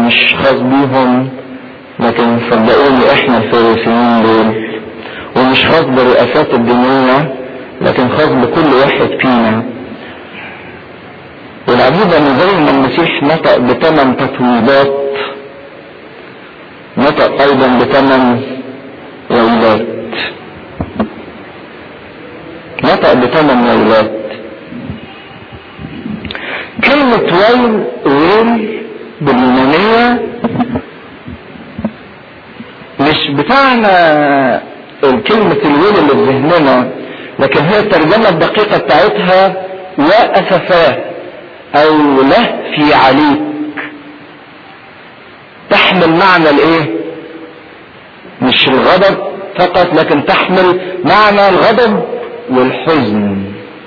مش خاص بيهم لكن صدقوني احنا الفريسيين دول ومش خاص بالرئاسات الدينية لكن خاص بكل واحد فينا والعجيب ان زي ما المسيح نطق بثمان تتويبات نطق ايضا بثمان ويلات نطق بثمان ويلات كلمة ويل ويل باليونانية مش بتاعنا كلمة الويل اللي في ذهننا لكن هي الترجمة الدقيقة بتاعتها وأسفاه أو له في عليك تحمل معنى الايه مش الغضب فقط لكن تحمل معنى الغضب والحزن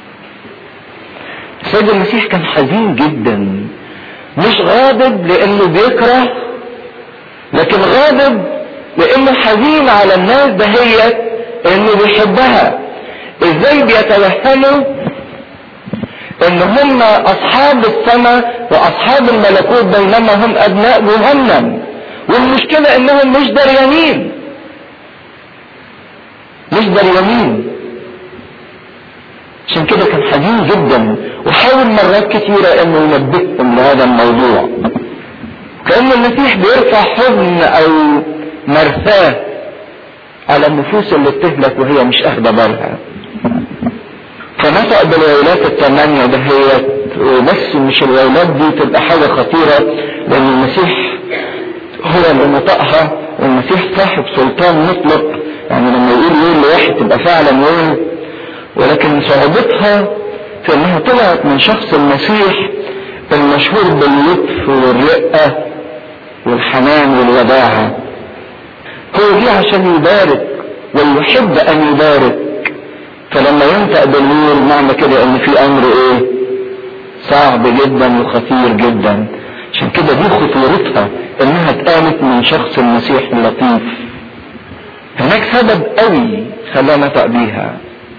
السيد المسيح كان حزين جدا مش غاضب لانه بيكره لكن غاضب لانه حزين على الناس دهيت انه بيحبها ازاي بيتوهموا ان هم اصحاب السماء واصحاب الملكوت بينما هم ابناء جهنم والمشكلة انهم مش دريانين مش دريانين عشان كده كان حزين جدا وحاول مرات كثيرة انه ينبههم لهذا الموضوع كأن المسيح بيرفع حزن او مرثاه على النفوس اللي بتهلك وهي مش اخده بالها فنطق بالويلات الثمانية دهيت وبس مش الويلات دي تبقى حاجة خطيرة لأن المسيح هو اللي نطقها والمسيح صاحب سلطان مطلق يعني لما يقول ويل لواحد تبقى فعلا ويل ولكن صعوبتها في انها طلعت من شخص المسيح المشهور باللطف والرقة والحنان والوداعة هو جه عشان يبارك ويحب ان يبارك فلما ينطق بالنور معنى كده ان في امر ايه صعب جدا وخطير جدا عشان كده دي خطورتها انها اتقامت من شخص المسيح اللطيف هناك سبب قوي خلاه نطق بيها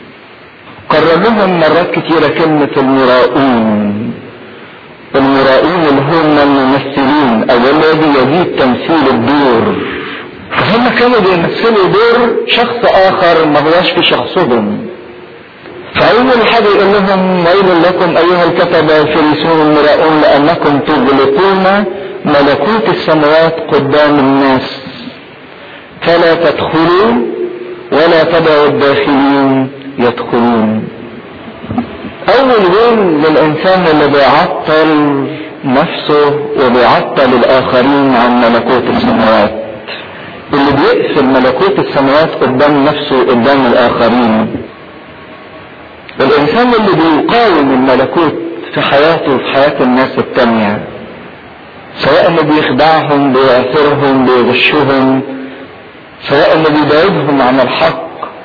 قرر لهم مرات كتيرة كلمة المراؤون المراؤون اللي هم الممثلين او الذي يجيد تمثيل الدور فهم كانوا بيمثلوا دور شخص اخر ما هوش في شخصهم فأول حاجة يقول لهم ويل لكم أيها الكتبة الفريسون المراؤون لأنكم تغلقون ملكوت السماوات قدام الناس فلا تدخلوا ولا تدعوا الداخلين يدخلون أول ويل للإنسان اللي بيعطل نفسه وبيعطل الآخرين عن ملكوت السماوات اللي بيقفل ملكوت السماوات قدام نفسه قدام الآخرين الانسان اللي بيقاوم الملكوت في حياته وفي حياة الناس التانية سواء اللي بيخدعهم بيعثرهم بيغشهم سواء اللي بيبعدهم عن الحق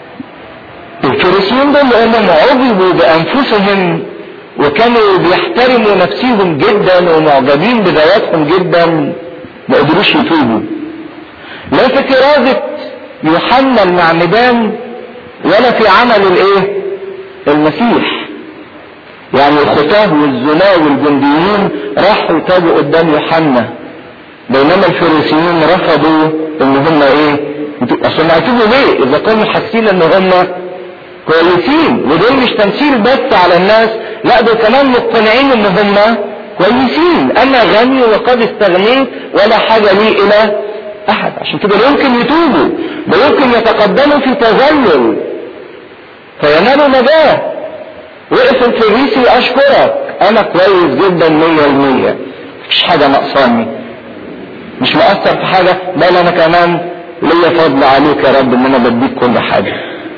الفريسيين دول لانهم عجبوا بانفسهم وكانوا بيحترموا نفسهم جدا ومعجبين بذواتهم جدا ما قدروش يتوبوا لا في كرازة يوحنا المعمدان ولا في عمل الايه المسيح يعني الخطاه والزنا والجنديين راحوا تابوا قدام يوحنا بينما الفريسيين رفضوا ان هم ايه اصل هيتوبوا ليه اذا كانوا حاسين ان هم كويسين ودول مش تمثيل بس على الناس لا دول كمان مقتنعين ان هم كويسين انا غني وقد استغنيت ولا حاجه لي الى احد عشان كده لا يمكن يتوبوا لا يمكن يتقدموا في تذلل فينالوا نجاة وقف الفريسي اشكرك انا كويس جدا مية المية مفيش حاجة ناقصاني مش مقصر في حاجة بل انا كمان ليا فضل عليك يا رب ان انا بديك كل حاجة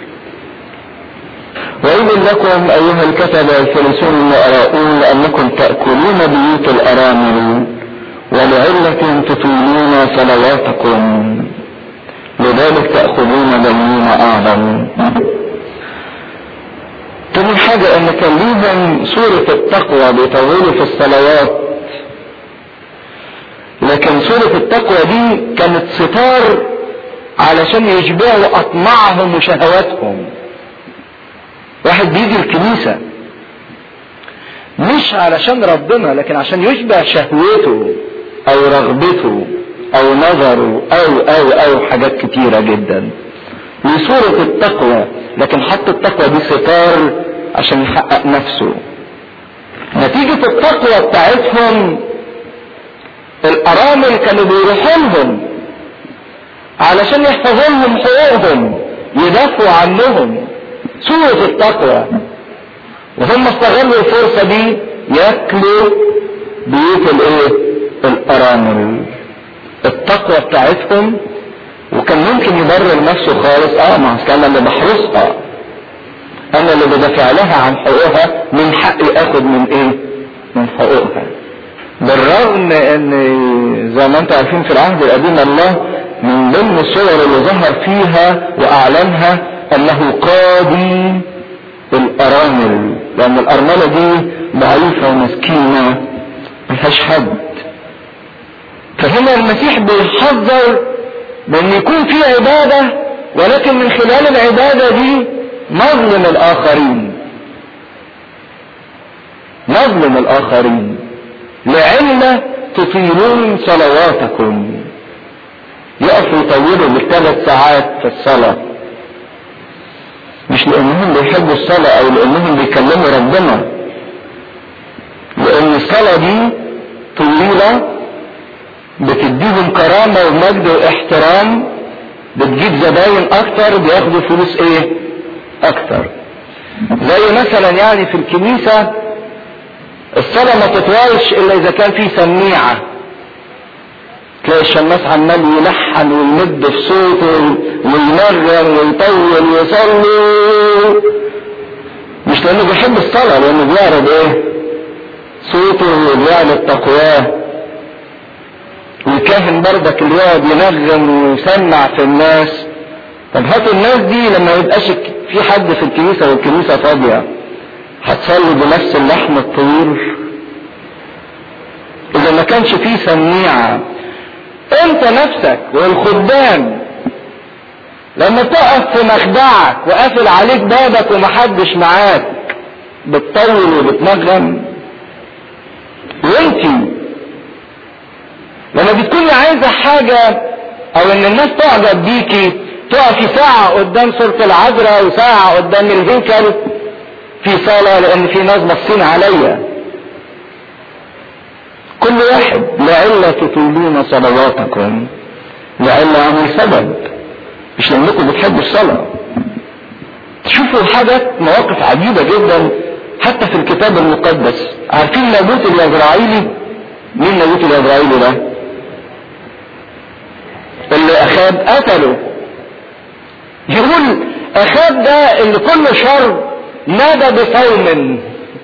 وإذن لكم أيها الكتبة الفريسون المؤراؤون لأنكم تأكلون بيوت الأرامل ولعلة تطيلون صلواتكم لذلك تأخذون دينون أعظم تاني حاجة ان كان ليهم سورة التقوى بيطولوا في الصلوات لكن سورة التقوى دي كانت ستار علشان يشبعوا اطماعهم وشهواتهم واحد بيجي الكنيسة مش علشان ربنا لكن عشان يشبع شهوته او رغبته او نظره او او او حاجات كتيرة جدا لصورة التقوى لكن حط التقوى دي ستار عشان يحقق نفسه نتيجة التقوى بتاعتهم الارامل كانوا بيروحوا لهم علشان يحفظوا لهم حقوقهم يدافعوا عنهم صورة التقوى وهم استغلوا الفرصة دي ياكلوا بيوت الايه الارامل التقوى بتاعتهم وكان ممكن يبرر نفسه خالص اه ما اصل انا اللي بحرسها انا اللي بدافع لها عن حقوقها من حقي اخد من ايه من حقوقها بالرغم ان زي ما انتم عارفين في العهد القديم الله من ضمن الصور اللي ظهر فيها واعلنها انه قاضي الارامل لان الارمله دي ضعيفه ومسكينه ملهاش حد فهنا المسيح بيحذر بان يكون في عباده ولكن من خلال العباده دي نظلم الاخرين نظلم الاخرين لعلة تطيلون صلواتكم يقفوا يطولوا بالثلاث ساعات في الصلاة مش لانهم بيحبوا الصلاة او لانهم بيكلموا ربنا لان الصلاة دي طويلة بتديهم كرامة ومجد واحترام بتجيب زباين اكتر بياخدوا فلوس ايه اكتر زي مثلا يعني في الكنيسة الصلاة ما تطولش الا اذا كان في سميعة تلاقي الشماس عمال يلحن ويمد في صوته وينغم ويطول ويصلي مش لانه بيحب الصلاة لانه بيعرض ايه صوته وبيعرض تقواه والكاهن بردك اللي يقعد ينغم ويسمع في الناس طب هاتوا الناس دي لما يبقاش في حد في الكنيسة والكنيسة فاضية هتصلي بنفس اللحم الطويل اذا ما كانش فيه سميعة انت نفسك والخدام لما تقف في مخدعك وقافل عليك بابك ومحدش معاك بتطول وبتنغم وانتي لما بتكوني عايزة حاجة او ان الناس تعجب بيكي تقفي ساعة قدام صورة العذراء وساعة قدام الهيكل في صلاة لان في ناس باصين عليا كل واحد لعلة تطيلون صلواتكم لعلة عن سبب مش لانكم بتحبوا الصلاة تشوفوا حاجات مواقف عجيبة جدا حتى في الكتاب المقدس عارفين نابوت اليزرعيلي مين نابوت اليزرعيلي ده اللي اخاب قتله يقول اخاب ده اللي كل شر نادى بصوم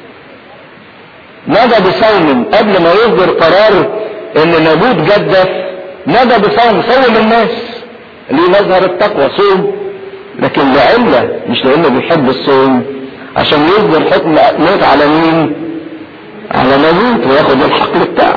نادى بصوم قبل ما يصدر قرار ان نابوت جدف نادى بصوم صوم الناس اللي مظهر التقوى صوم لكن لعلة مش لانه بيحب الصوم عشان يصدر حكم موت على مين على نابوت وياخد الحقل بتاعه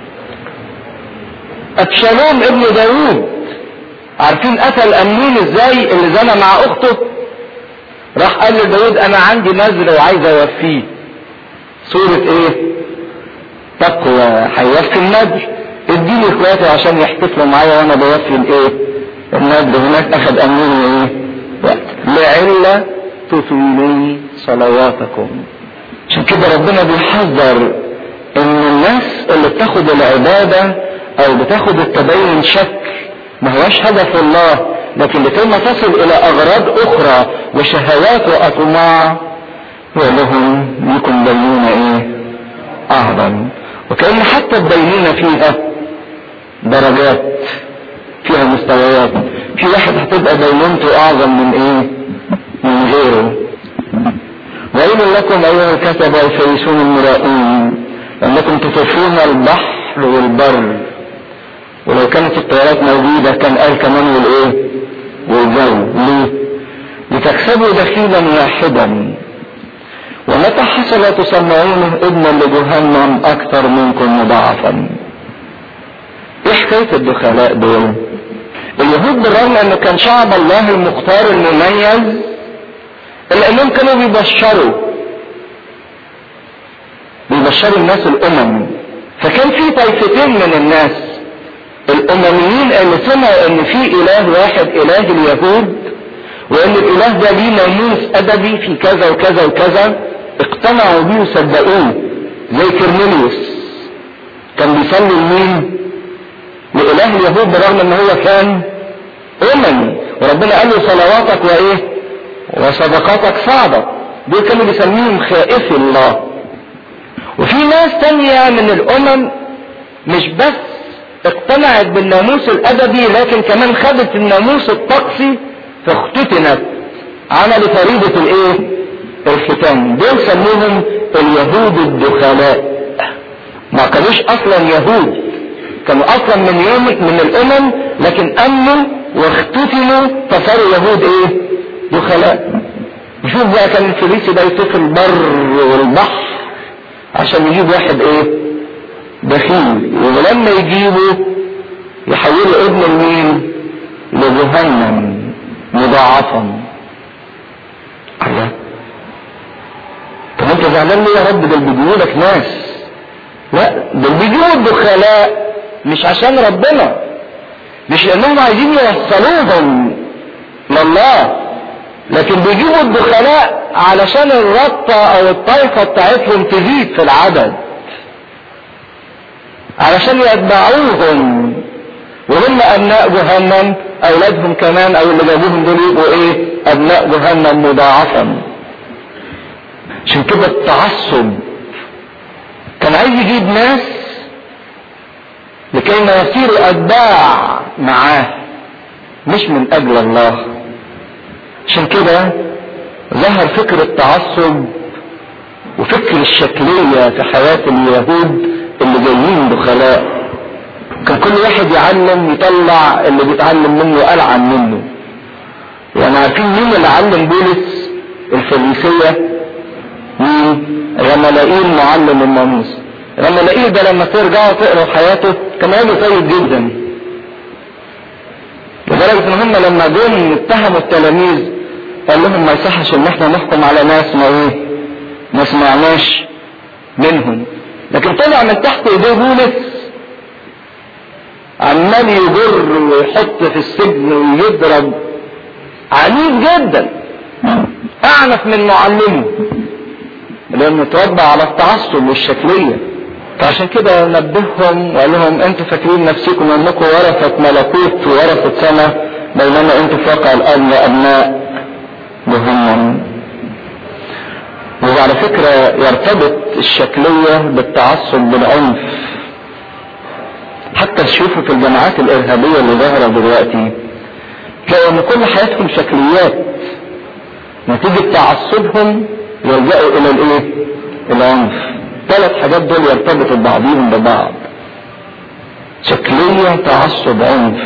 ابشالوم ابن داوود عارفين قتل امنون ازاي اللي زنى مع اخته راح قال لداود انا عندي نذر وعايز اوفيه صورة ايه تقوى هيوفي النذر اديني اخواتي عشان يحتفلوا معايا وانا بوفي الايه النذر هناك اخذ امنون ايه لعلة تطيلون صلواتكم عشان كده ربنا بيحذر ان الناس اللي بتاخد العبادة او بتاخد التدين شكل ما هوش هدف الله لكن لكي ما تصل الى اغراض اخرى وشهوات واطماع ولهم لكم دينونة ايه اعظم وكأن حتى الدينونة فيها درجات فيها مستويات في واحد هتبقى دينونته اعظم من ايه من غيره وإن لكم أيها الكتبة الفيسون المرائين أنكم تطوفون البحر والبر ولو كانت الطيارات موجودة كان قال كمان والإيه والجو ليه لتكسبوا دخيلا واحدا ومتى حصل تصنعونه ابنا لجهنم أكثر منكم مضاعفا ايه حكاية الدخلاء دول اليهود بالرغم انه كان شعب الله المختار المميز الا انهم كانوا بيبشروا بيبشروا الناس الامم فكان في طائفتين من الناس الامميين اللي سمعوا ان في اله واحد اله اليهود وان الاله ده ليه ناموس ادبي في كذا وكذا وكذا اقتنعوا بيه وصدقوه زي كرنيليوس كان بيصلي لمين؟ لإله اليهود برغم ان هو كان أممي وربنا قال له صلواتك وإيه؟ وصدقاتك صعبة دول كانوا بيسميهم خائفي الله وفي ناس تانية من الأمم مش بس اقتنعت بالناموس الأدبي لكن كمان خدت الناموس الطقسي فاختتنت عملوا فريضة الايه؟ الختان دول سموهم اليهود الدخلاء ما كانوش اصلا يهود كانوا اصلا من يوم من الامم لكن امنوا واختتنوا فصاروا يهود ايه دخلاء شوف بقى كان الفريسي ده يطوف البر والبحر عشان يجيب واحد ايه دخيل ولما يجيبه يحوله ابن لمين لجهنم مضاعفا الله طب انت زعلان ليه يا رب دول بيجيبوا لك ناس لا دول بيجيبوا الدخلاء مش عشان ربنا مش لانهم عايزين يوصلوهم لله لكن بيجيبوا الدخلاء علشان الربطة او الطائفة بتاعتهم تزيد في العدد علشان يتبعوهم وهم ابناء جهنم اولادهم كمان او اللي جابوهم دول يبقوا ايه ابناء جهنم مضاعفا عشان كده التعصب كان عايز يجيب ناس لكي ما يصيروا اتباع معاه مش من اجل الله عشان كده ظهر فكر التعصب وفكر الشكلية في حياة اليهود اللي جايين دخلاء كان كل واحد يعلم يطلع اللي بيتعلم منه ألعن منه يعني عارفين مين اللي علم بولس الفريسية مين غملائيل معلم الناموس غملائيل ده لما ترجعوا تقروا حياته كان راجل طيب جدا لدرجة ان هم لما جم اتهموا التلاميذ قال لهم ما يصحش ان احنا نحكم على ناس ما ايه ما سمعناش منهم لكن طلع من تحت ايديه بولس عمال يجر ويحط في السجن ويضرب عنيف جدا اعنف من معلمه لانه اتربى على التعصب والشكليه فعشان كده نبههم وقال لهم انتوا فاكرين نفسكم انكم ورثة ملكوت وورثة سماء بينما انتوا في واقع الارض ابناء جهنم وعلى فكرة يرتبط الشكلية بالتعصب بالعنف حتى تشوفوا في الجماعات الارهابية اللي ظاهرة دلوقتي تلاقوا ان كل حياتهم شكليات نتيجة تعصبهم يلجأوا الى الايه العنف ثلاث حاجات دول يرتبطوا بعضهم ببعض شكلية تعصب عنف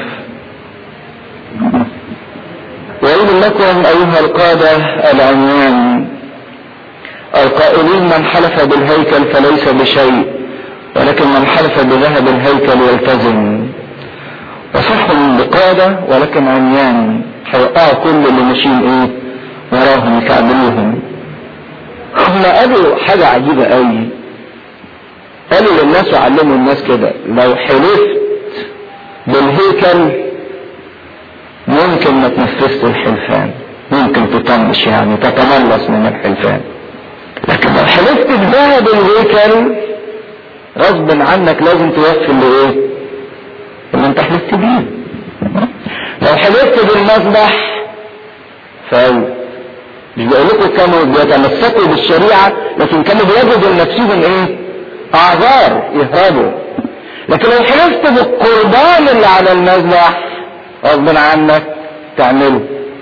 ويقول لكم ايها القادة العميان القائلين من حلف بالهيكل فليس بشيء ولكن من حلف بذهب الهيكل يلتزم وصحهم بقادة ولكن عميان هيوقعوا كل اللي ماشيين ايه وراهم يكعبلوهم هم قالوا حاجة عجيبة قوي قالوا للناس وعلموا الناس كده لو حلفت بالهيكل ممكن ما تنفذش الحلفان ممكن تطنش يعني تتملص من الحلفان لكن لو حلفت بذهب الهيكل غصب عنك لازم توفي اللي ايه اللي انت حلفت بيه لو حلفت بالمذبح فاول مش بقول لكم كانوا بيتمسكوا بالشريعه لكن كانوا بيجدوا لنفسهم ايه اعذار يهربوا لكن لو حلفت بالقربان اللي على المذبح غصب عنك تعمله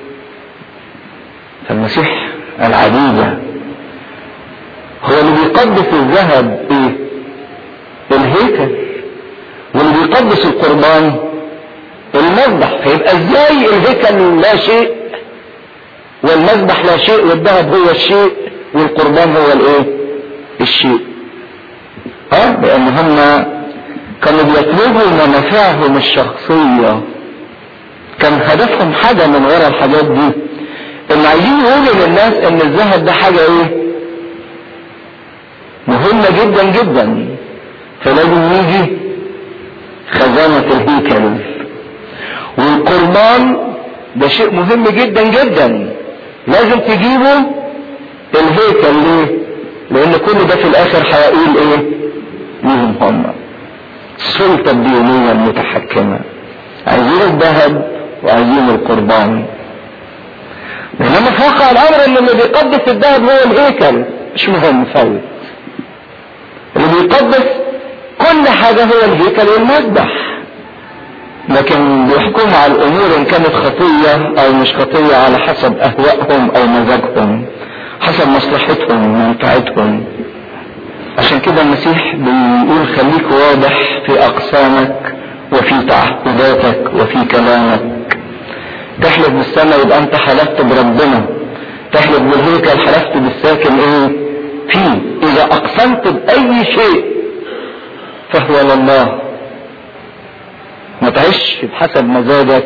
فالمسيح العديدة هو اللي بيقدس الذهب ايه الهيكل واللي بيقدس القربان المذبح فيبقى ازاي الهيكل لا شيء والمذبح لا شيء والذهب هو الشيء والقربان هو الايه الشيء اه لان هم كانوا بيطلبوا منافعهم الشخصية كان هدفهم حاجة من وراء الحاجات دي ان عايزين يقولوا للناس ان الذهب ده حاجة ايه مهمة جدا جدا فلازم يجي خزانة الهيكل والقربان ده شيء مهم جدا جدا لازم تجيبه الهيكل ليه لان كل ده في الاخر هيقول ايه ليهم هم السلطة الدينية المتحكمة عايزين الذهب وعايزين القربان بينما في واقع الامر ان اللي بيقدس الذهب هو الهيكل مش مهم فوت اللي بيقدس كل حاجة هو الهيكل والمذبح لكن بيحكموا على الامور ان كانت خطية او مش خطية على حسب اهوائهم او مزاجهم حسب مصلحتهم ومنفعتهم عشان كده المسيح بيقول خليك واضح في اقسامك وفي تعهداتك وفي كلامك تحلف بالسماء يبقى انت حلفت بربنا تحلف بالهيكل حلفت بالساكن ايه فيه اذا اقسمت باي شيء فهو لله ما تعيش بحسب مزاجك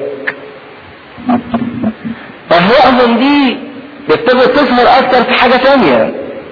اهوائهم دي بتبقى تظهر اكتر في حاجة تانية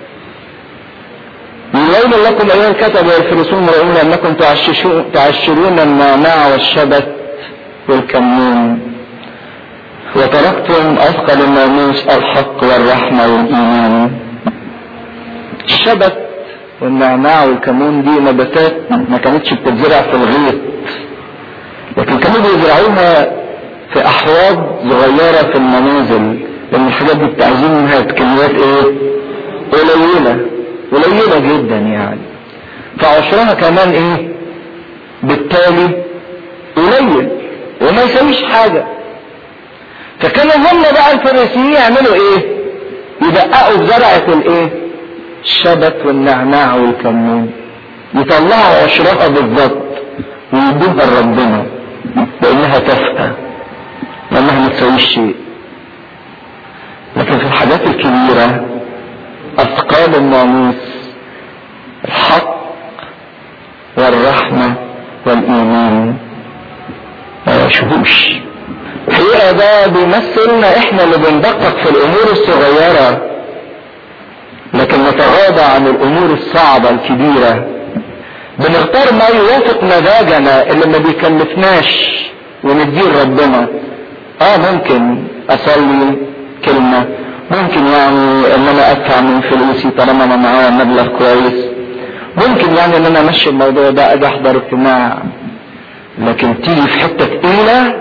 ويل لكم ايها الكتب والفرسون مرعون انكم تعشرون النعناع والشبت والكمون وتركتم اثقل الناموس الحق والرحمة والايمان الشبت والنعناع والكمون دي نباتات ما كانتش بتتزرع في الغيط لكن كانوا بيزرعوها في احواض صغيرة في المنازل لان الحاجات دي عايزين منها كميات ايه قليلة قليلة جدا يعني فعشرها كمان ايه بالتالي قليل وما يسويش حاجة فكانوا هم بقى الفريسيين يعملوا ايه يدققوا في زرعة الايه الشبت والنعناع والكمون يطلعوا عشرها بالضبط ويدوها لربنا لانها تافهة لانها ما تسويش شيء لكن في الحاجات الكبيرة اثقال الناموس الحق والرحمة والايمان ما يشوفوش الحقيقة ده بيمثلنا احنا اللي بندقق في الامور الصغيرة لكن نتغاضى عن الامور الصعبة الكبيرة بنختار ما يوافق مزاجنا اللي ما بيكلفناش ونديه ربنا اه ممكن اصلي كلمة ممكن يعني ان انا ادفع من فلوسي طالما انا معايا مبلغ كويس ممكن يعني ان انا امشي الموضوع ده اجي احضر اجتماع لكن تيجي في حتة تقيلة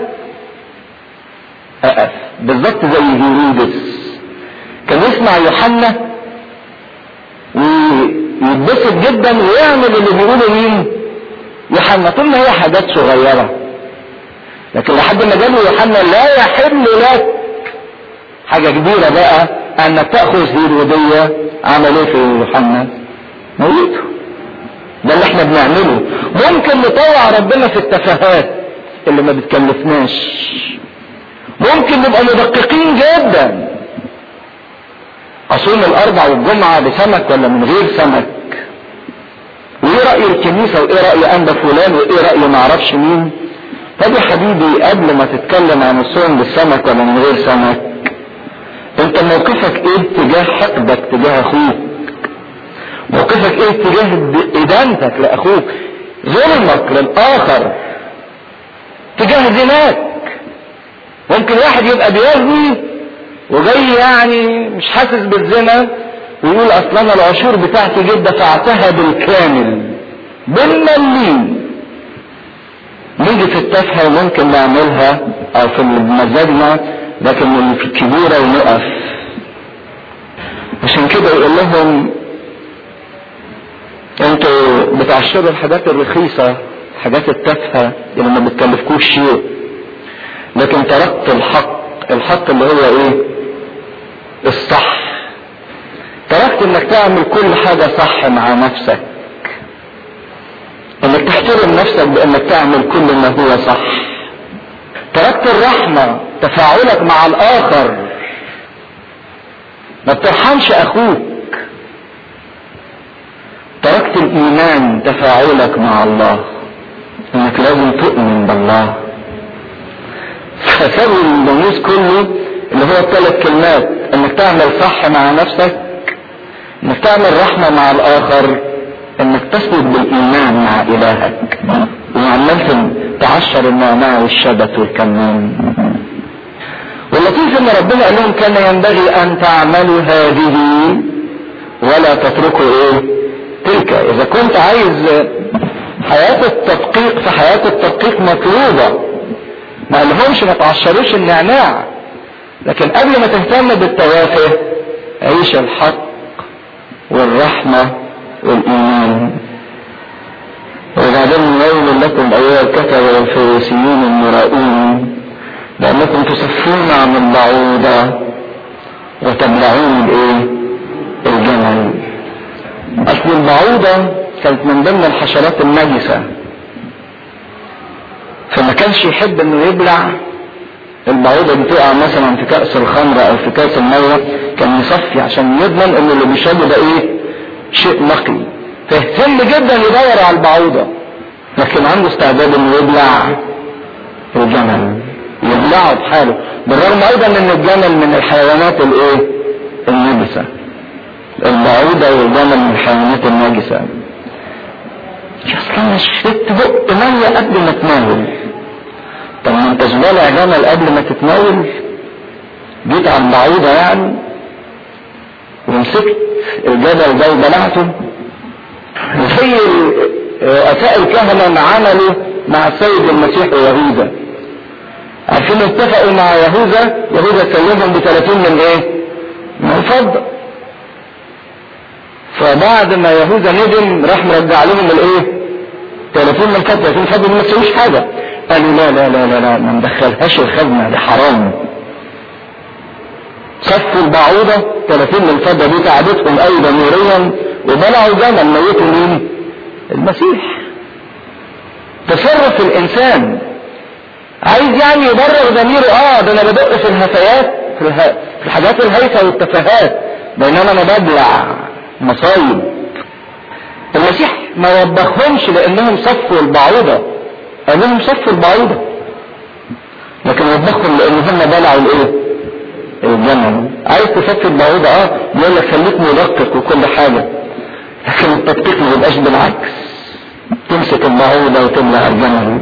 اقف بالظبط زي هيرودس كان يسمع يوحنا ويتبسط جدا ويعمل اللي بيقوله مين يوحنا طول ما هي حاجات صغيرة لكن لحد ما جاله يوحنا لا يحل لك حاجة كبيرة بقى انك تأخذ هيرودية عمل ايه في يوحنا موته ده اللي احنا بنعمله ممكن نطوع ربنا في التفاهات اللي ما بتكلفناش ممكن نبقى مدققين جدا اصوم الاربع والجمعة بسمك ولا من غير سمك وايه رأي الكنيسة وايه رأي انبا فلان وايه رأي معرفش مين طب يا حبيبي قبل ما تتكلم عن الصوم بالسمك ولا من غير سمك انت موقفك ايه تجاه حقدك تجاه اخوك موقفك ايه تجاه ادانتك لاخوك ظلمك للاخر تجاه زناك ممكن واحد يبقى بيزني وجاي يعني مش حاسس بالزنا ويقول اصلا انا العشور بتاعتي جدا دفعتها بالكامل بالمليم نيجي في التافهة وممكن نعملها او في مزاجنا لكن اللي في الكبيرة ونقف عشان كده يقول لهم انتوا بتعشروا الحاجات الرخيصة الحاجات التافهة اللي ما بتكلفكوش شيء لكن تركت الحق الحق اللي هو ايه الصح تركت انك تعمل كل حاجة صح مع نفسك انك تحترم نفسك بانك تعمل كل ما هو صح تركت الرحمة تفاعلك مع الاخر ما بترحمش اخوك تركت الايمان تفاعلك مع الله انك لازم تؤمن بالله فسر الناموس كله اللي هو الثلاث كلمات انك تعمل صح مع نفسك انك تعمل رحمة مع الاخر انك تسلك بالايمان مع الهك وعمال تعشر النعناع والشبت والكمون واللطيف ان ربنا قال لهم كان ينبغي ان تعملوا هذه ولا تتركوا ايه تلك اذا كنت عايز حياة التدقيق في حياة التدقيق مطلوبة ما قالهمش ما تعشروش النعناع لكن قبل ما تهتم بالتوافه عيش الحق والرحمة والإيمان وبعدين ويل لكم أيها الكتبة والفريسيين المرائون لأنكم تصفون عن البعوضة وتبلعون الإيه؟ الجمل. أصل البعوضة كانت من ضمن الحشرات النجسة. فما كانش يحب إنه يبلع البعوضة دي تقع مثلا في كأس الخمر أو في كأس المية كان يصفي عشان يضمن إن اللي بيشربه ده إيه؟ شيء نقي. فيهتم جدا يدور على البعوضة. لكن عنده استعداد إنه يبلع الجمل. يبلعه بحاله بالرغم ايضا ان الجمل من الحيوانات الايه النجسه البعوضه والجمل من الحيوانات النجسه اصلا شربت بق ميه قبل ما تناول طب ما انت بالع جمل قبل ما تتناول جيت على البعوضه يعني ومسكت الجبل ده وبلعته زي رؤساء الكهنه عملوا مع السيد المسيح ويهوذا عارفين اتفقوا مع يهوذا يهوذا سلمهم ب 30 من ايه؟ من الفضه فبعد ما يهوذا ندم راح مرجع لهم الايه؟ 30 من الفضه 30 فضه ما تسويش حاجه قالوا لا لا لا لا لا ما ندخلهاش الخزنه دي حرام صفوا البعوضة 30 من الفضة دي تعبتهم أي ضميريا وبلعوا جمل موتوا مين؟ المسيح تصرف الإنسان عايز يعني يبرر ضميره اه ده انا بدق في الهفيات في, الها... في الحاجات الهايفه والتفاهات بينما انا ببلع مصايب المسيح ما وبخهمش لانهم صفوا البعوضه قال لهم صفوا البعوضه لكن وبخهم لان هم بلعوا الايه الجمل عايز تصفي البعوضه اه يقول لك خليك مدقق وكل حاجه لكن التدقيق ما يبقاش بالعكس تمسك البعوضه وتبلع الجمل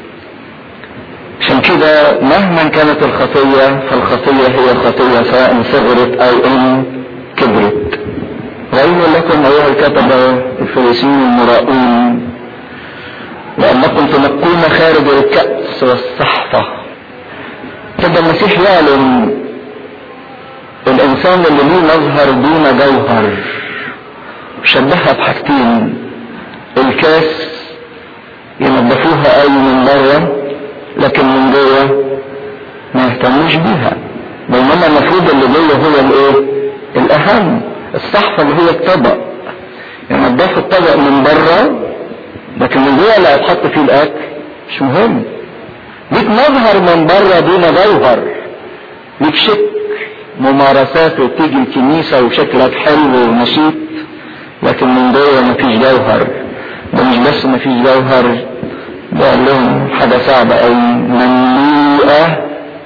عشان كده مهما كانت الخطية فالخطية هي خطية سواء صغرت أو إن كبرت. وأين لكم أيها الكتبة الفريسيين المراؤون لأنكم تنقون خارج الكأس والصحفة. كده المسيح يعلم الإنسان اللي ليه مظهر دون جوهر شبهها بحاجتين الكاس ينظفوها أي من بره لكن من جوه ما يهتموش بيها بينما المفروض اللي جوه هو الايه الاهم الصحفة اللي هي الطبق ينضف يعني الطبق من بره لكن من جوه اللي هيتحط فيه الاكل مش مهم ليك مظهر من بره دون جوهر ليك شك ممارسات وتيجي الكنيسة وشكلك حلو ونشيط لكن من جوه مفيش جوهر ده مش بس مفيش جوهر بقول لهم حاجة صعبة أوي مملوءة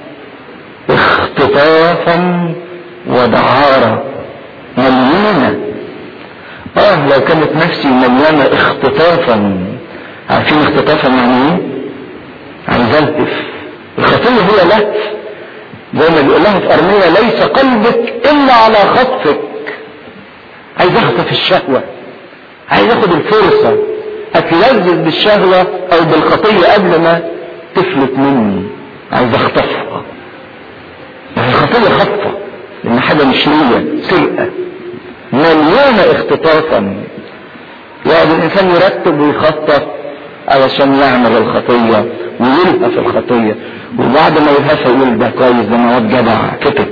اختطافا ودعارة مليانة اه لو كانت نفسي مليانة اختطافا عارفين اختطافا يعني ايه؟ عايز التف الخطية هي لهف زي ما بيقول لها في أرمية ليس قلبك إلا على خطفك عايز أخطف الشهوة عايز أخد الفرصة اتلذذ بالشهوة او بالخطية قبل ما تفلت مني عايز اخطفها الخطية خطفة لان حاجة مش ليا سرقة مليانة اختطافا يقعد الانسان يرتب ويخطط علشان يعمل الخطية ويلهى في الخطية وبعد ما يلهى يقول ده كويس ده انا واد جدع كتك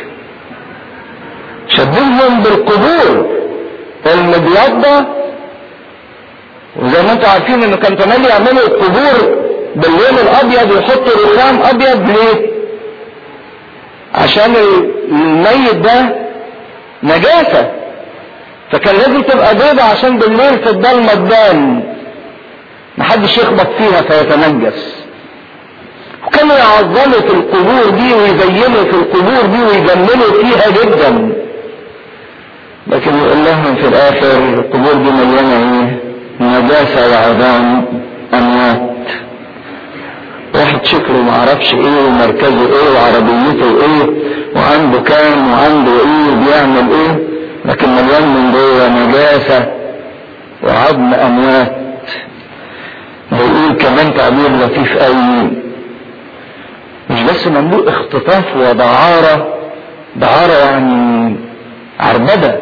شبههم بالقبور المبيضة وزي ما انتم عارفين انه كان كمان يعملوا القبور باللون الابيض ويحطوا رخام ابيض ليه؟ عشان الميت ده نجاسة فكان لازم تبقى بيضة عشان بالليل في الضلمة تبان محدش يخبط فيها فيتنجس وكانوا يعظموا في القبور دي ويزينوا في القبور دي ويجملوا فيها جدا لكن يقول لهم في الاخر القبور دي مليانه ايه نجاسه وعظام اموات واحد شكله معرفش ايه ومركزه ايه وعربيته ايه وعنده كام وعنده ايه وبيعمل ايه لكن مليان من جوه نجاسه وعظم اموات بيقول كمان تعبير لطيف قوي مش بس مملوء اختطاف ودعارة دعارة يعني عربدة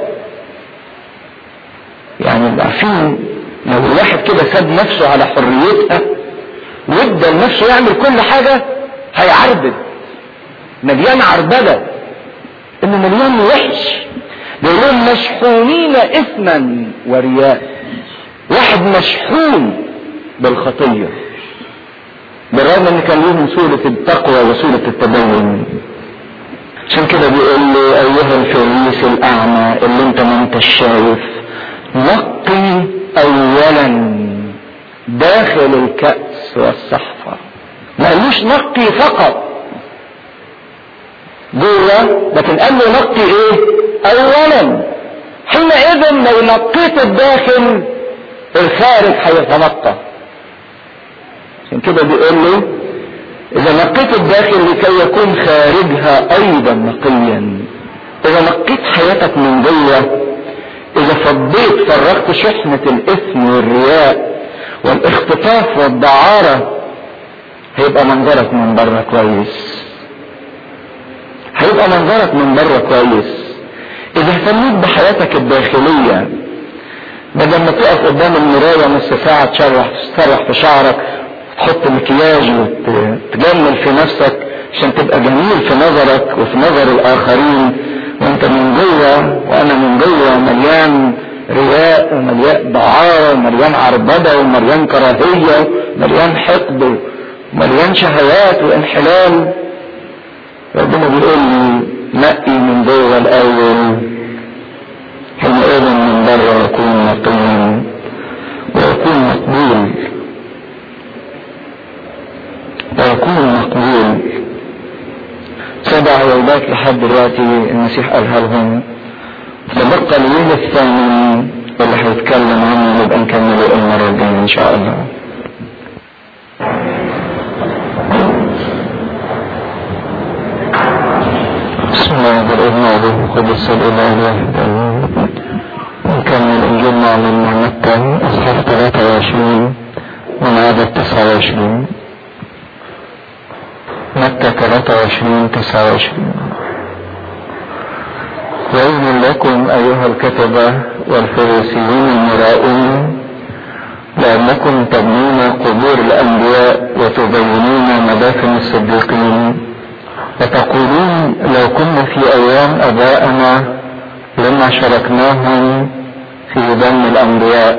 يعني عارفين لو الواحد كده ساب نفسه على حريتها وادى لنفسه يعمل كل حاجة هيعربد مليان عربدة انه مليان وحش بيقولون مشحونين اثما ورياء واحد مشحون بالخطية بالرغم ان كان لهم سورة التقوى وسورة التدين عشان كده بيقول له ايها الفريس الاعمى اللي انت ما انت شايف نقي اولا داخل الكأس والصحفة ما قالوش نقي فقط جوه لكن قال له نقي ايه اولا حينئذ لو نقيت الداخل الخارج هيتنقى عشان كده بيقول له اذا نقيت الداخل لكي يكون خارجها ايضا نقيا اذا نقيت حياتك من جوه اذا فضيت فرغت شحنة الاثم والرياء والاختطاف والدعارة هيبقى منظرك من بره كويس هيبقى منظرك من بره كويس اذا اهتميت بحياتك الداخلية بدل ما تقف قدام المراية نص ساعة تشرح تسرح في شعرك تحط مكياج وتجمل في نفسك عشان تبقى جميل في نظرك وفي نظر الاخرين وانت من جوه وانا من جوه مليان رياء ومليان دعارة ومليان عربدة ومليان كراهية ومليان حقد ومليان شهوات وانحلال ربنا بيقول لي نقي من جوه الاول حينئذ من بره يكون نقيا ويكون مقبول ويكون مقبول سبع ويلات لحد دلوقتي المسيح قالها لهم تبقى اليوم الثاني اللي هيتكلم عنه نبقى نكمله المرة الجاية إن شاء الله. بسم الله الرحمن الرحيم القدس الإله الواحد نكمل إنجيل معلم متى أصحاح 23 من عدد 29 متى 23 29 وإذن لكم أيها الكتبة والفريسيين المرائون لأنكم تبنون قبور الأنبياء وتبينون مدافن الصديقين وتقولون لو كنا في أيام أبائنا لما شاركناهم في دم الأنبياء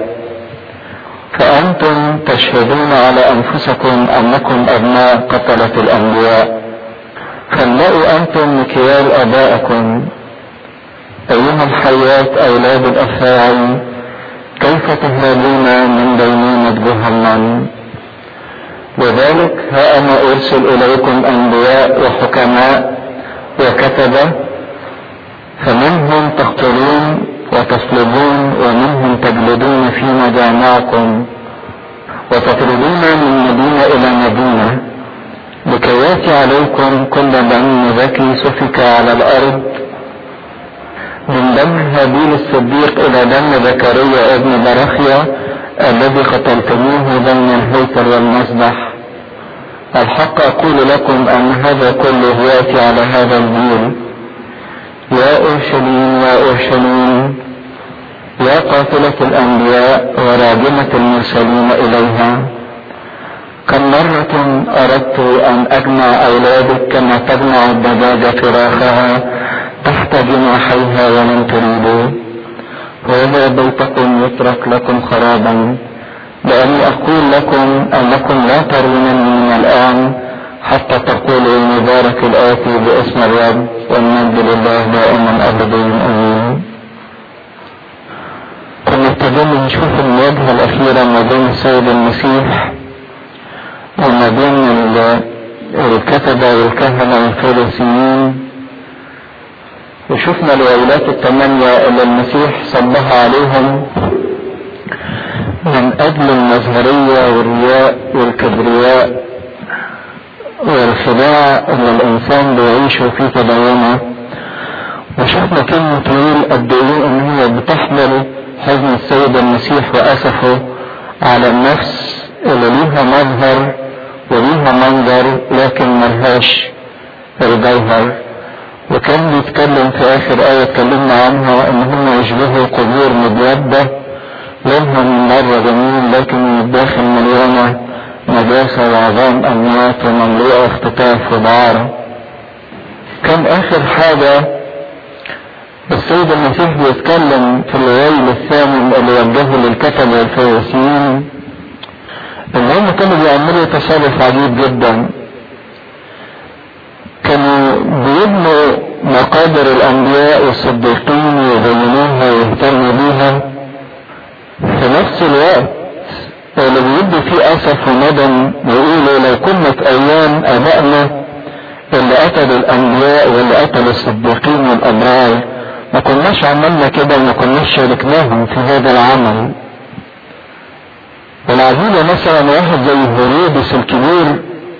فأنتم تشهدون على أنفسكم أنكم أبناء قتلة الأنبياء فاملأوا أنتم مكيال آبائكم أيها الحيات أولاد الأفاعي كيف تهابون من دينونة جهنم لذلك ها أنا أرسل إليكم أنبياء وحكماء وكتبة فمنهم تقتلون وتصلبون ومنهم تجلدون في مجامعكم وتطردون من مدينة إلى مدينة لكي يأتي عليكم كل دم ذكي سفك على الأرض من دم هابيل الصديق إلى دم زكريا ابن برخيا الذي قتلتموه بين الهيكل والمسبح الحق أقول لكم أن هذا كله يأتي على هذا الجيل يا أورشليم يا أورشليم يا قاتلة الأنبياء وراجمة المرسلين إليها كم مرة أردت أن أجمع أولادك كما تجمع الدجاجة فراخها تحت جناحيها ولم تريدوا وهذا بيتكم يترك لكم خرابا لأني أقول لكم أنكم لا ترونني من الآن حتى تقولوا مبارك الآتي باسم الرب والمجد لله دائما أبدا آمين. كنا ابتدينا نشوف المواجهة الأخيرة ما بين السيد المسيح وما بين الكتبة والكهنة والفريسيين وشفنا الويلات الثمانية اللي المسيح صبها عليهم من أجل المظهرية والرياء والكبرياء والخداع اللي الإنسان بيعيشه في تدينه وشفنا كلمة طويل قد إيه إن هي بتحمل حزن السيد المسيح وأسفه على النفس اللي ليها مظهر وليها منظر لكن ملهاش الجوهر وكان بيتكلم في آخر آية اتكلمنا عنها إن هم يشبهوا قبور مبيضة لونها من بره جميل لكن من الداخل مليانة نجاسة وعظام أموات ومملوءة اختطاف وبعارة كان آخر حاجة السيد المسيح بيتكلم في الويل الثامن اللي وجهه للكتبة والفريسيين ان هم كانوا بيعملوا تصرف عجيب جدا كانوا بيبنوا مقابر الانبياء والصديقين ويزينوها ويهتموا بيها في نفس الوقت اللي بيدوا فيه اسف وندم ويقولوا لو كنا في ايام ابائنا اللي قتلوا الانبياء واللي قتلوا الصديقين والابرار ما كناش عملنا كده وما كناش شاركناهم في هذا العمل والعجيبة مثلا واحد زي هيرودس الكبير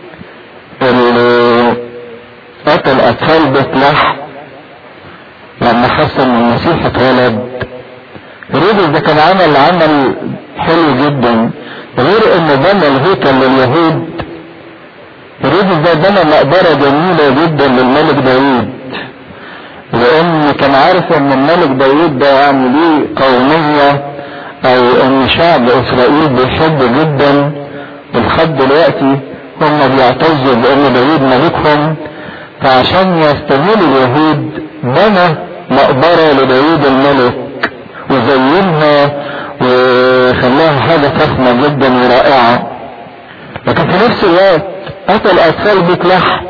اللي قتل اطفال بيت لحم لما حس ان المسيح اتولد هيرودس ده كان عمل عمل حلو جدا غير انه بنى الهيكل لليهود هيرودس ده بنى مقبرة جميلة جدا للملك داوود لان كان عارف ان الملك داوود ده يعني ليه قومية او ان شعب اسرائيل بيحب جدا ولحد دلوقتي هم بيعتزوا بان داوود ملكهم فعشان يستميلوا اليهود بنى مقبرة لداوود الملك وزينها وخلاها حاجة فخمة جدا ورائعة لكن في نفس الوقت قتل اطفال بيت لحم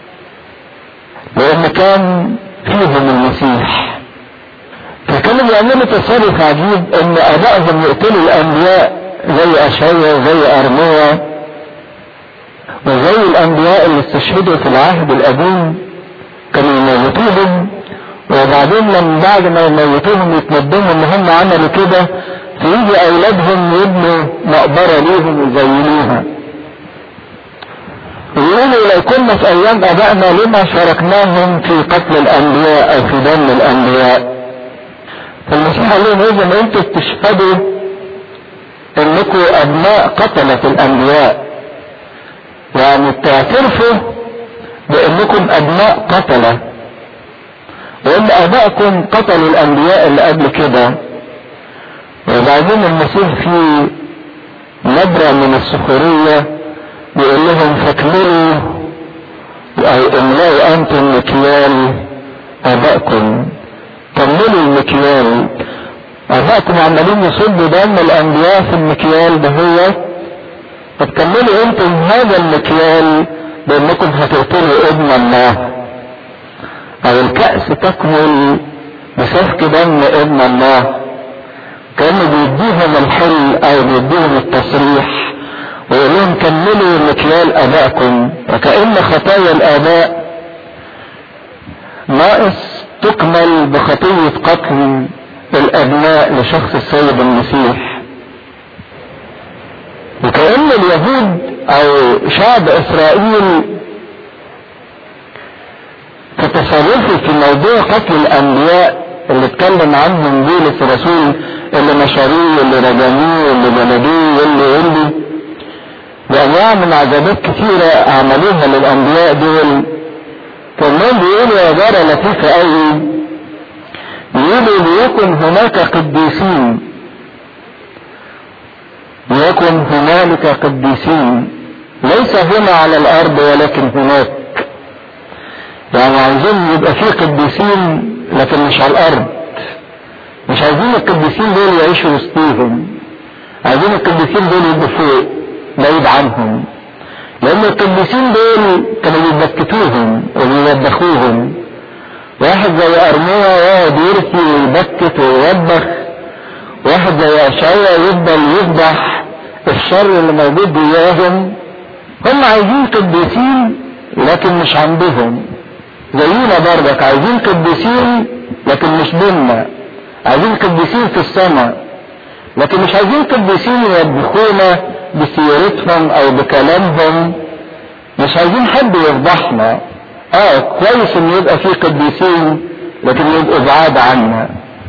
لان كان فيهم المسيح فكانوا بيعملوا تصرف عجيب ان ابائهم يقتلوا الانبياء زي اشعيا وزي ارميا وزي الانبياء اللي استشهدوا في العهد القديم كانوا يموتوهم وبعدين لما بعد ما يموتوهم يتندموا ان هم عملوا كده فيجي اولادهم يبنوا مقبره ليهم ويزينوها ويقولوا لو كنا في ايام ابائنا لما شاركناهم في قتل الانبياء او في دم الانبياء فالمسيح قال لهم لازم انتوا تشهدوا انكم ابناء قتلة الانبياء يعني تعترفوا بانكم ابناء قتلة وان ابائكم قتلوا الانبياء اللي قبل كده وبعدين المسيح في نبرة من السخرية بيقول لهم فاكملوا او املأوا انتم مكيال ابائكم كملوا المكيال ابائكم عمالين يصبوا دم الانبياء في المكيال ده هو طب كملوا انتم هذا المكيال بانكم هتقتلوا ابن الله او الكأس تكمل بسفك دم ابن الله كانه بيديهم الحل او بيديهم التصريح ويقول لهم كملوا مكيال ابائكم وكأن خطايا الاباء ناقص تكمل بخطية قتل الابناء لشخص السيد المسيح وكأن اليهود او شعب اسرائيل في تصرفه في موضوع قتل الانبياء اللي اتكلم عنهم بولس الرسول اللي نشروه واللي رجموه واللي جلدوه واللي واللي بانواع من عذابات كثيرة عملوها للانبياء دول كمان بيقولوا يا جارة لطيفة قوي بيقولوا ليكن هناك قديسين ليكن هنالك قديسين ليس هنا على الارض ولكن هناك يعني عايزين يبقى في قديسين لكن مش على الارض مش عايزين القديسين دول يعيشوا وسطيهم عايزين القديسين دول يبقوا فوق بعيد عنهم لان القديسين دول كانوا بيبكتوهم وبيوبخوهم واحد زي ارميا يقعد يرثي ويبكت ويوبخ واحد زي اشعيا يفضل يفضح الشر اللي موجود جواهم هم عايزين قديسين لكن مش عندهم زينا برضك عايزين قديسين لكن مش بينا عايزين قديسين في السماء لكن مش عايزين قديسين يوبخونا بسيرتهم او بكلامهم مش عايزين حد يفضحنا اه كويس ان يبقى في قديسين لكن يبقوا بعاد عنا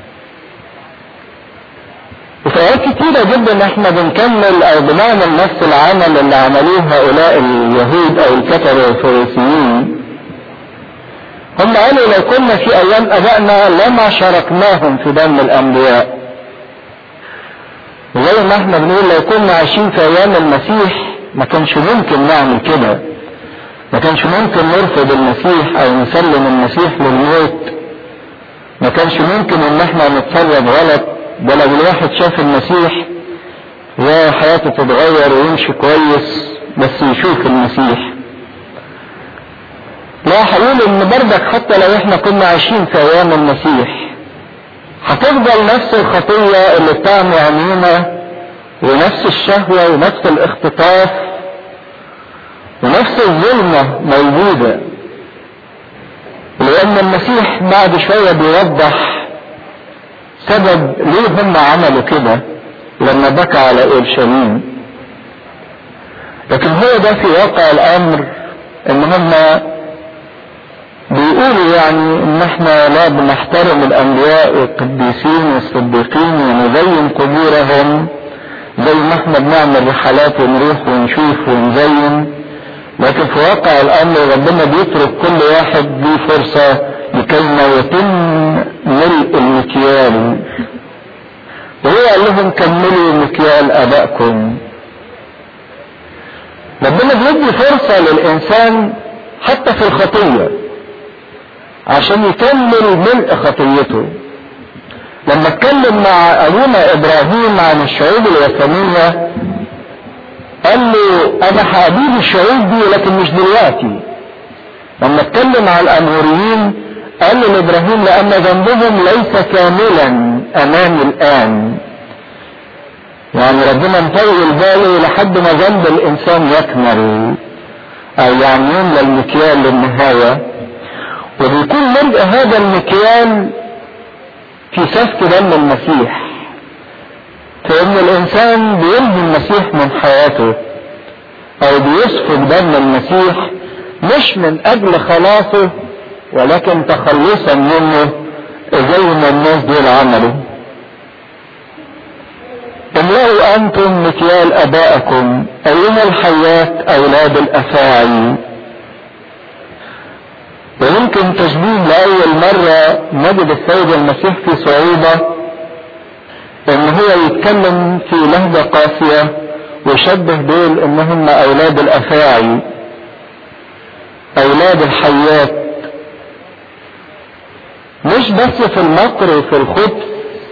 وفي اوقات كتيرة جدا احنا بنكمل او بنعمل نفس العمل اللي عملوه هؤلاء اليهود او الكتبة الفريسيين هم قالوا لو كنا في ايام ابائنا لما شاركناهم في دم الانبياء وزي ما احنا بنقول لو كنا عايشين في ايام المسيح ما كانش ممكن نعمل كده ما كانش ممكن نرفض المسيح او نسلم المسيح للموت ما كانش ممكن ان احنا نتصرف غلط ده لو الواحد شاف المسيح يا حياته تتغير ويمشي كويس بس يشوف المسيح لا هقول ان بردك حتى لو احنا كنا عايشين في ايام المسيح هتفضل نفس الخطية اللي بتعمي عينينا ونفس الشهوة ونفس الاختطاف ونفس الظلمة موجودة لأن المسيح بعد شوية بيوضح سبب ليه هم عملوا كده لما بكى على اورشليم لكن هو ده في واقع الامر ان هم بيقولوا يعني ان احنا لا بنحترم الانبياء والقديسين والصديقين ونزين قبورهم زي ما احنا بنعمل رحلات ونروح ونشوف ونزين لكن في واقع الامر ربنا بيترك كل واحد ليه فرصة لكي ما يتم ملء المكيال وهو قال لهم كملوا مكيال ابائكم ربنا بيدي فرصة للانسان حتى في الخطية عشان يكمل ملء خطيته لما اتكلم مع ابونا ابراهيم عن الشعوب الوثنية قال له انا هأبيد الشعوب دي لكن مش دلوقتي لما اتكلم عن الاموريين قال له لابراهيم لان ذنبهم ليس كاملا امامي الان يعني ربنا مطول باله لحد ما ذنب الانسان يكمل او يعني يملى المكيال للنهايه وبيكون ملء هذا المكيال في سفك دم المسيح فإن الإنسان بينهي المسيح من حياته أو بيسفك دم المسيح مش من أجل خلاصه ولكن تخلصا منه زي ما الناس دول عملوا املأوا أنتم مكيال أبائكم أيها الحياة أولاد الأفاعي ويمكن تشبيه لأول مرة نجد السيد المسيح في صعوبة ان هو يتكلم في لهجة قاسية ويشبه دول ان هم اولاد الافاعي اولاد الحيات مش بس في المكر وفي الخبث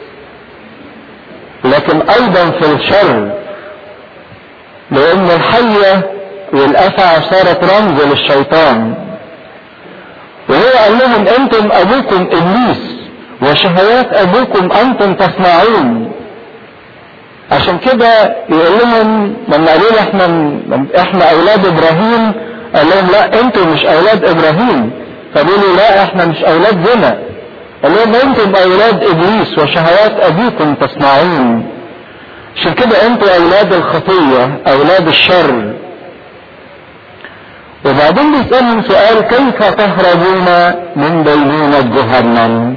لكن ايضا في الشر لان الحية والافعى صارت رمز للشيطان وهو قال لهم انتم ابوكم ابليس وشهوات ابوكم انتم تصنعون عشان كده يقول لهم لما قالوا له احنا احنا اولاد ابراهيم قال لهم لا انتم مش اولاد ابراهيم فقالوا لا احنا مش اولاد زنا قال لهم انتم اولاد ابليس وشهوات ابيكم تصنعون عشان كده انتم اولاد الخطيه اولاد الشر وبعدين بيسألهم سؤال كيف تهربون من دينونة جهنم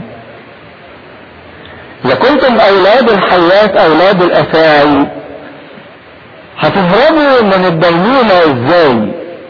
إذا كنتم أولاد الحياة أولاد الأفاعي هتهربوا من الدينونة إزاي؟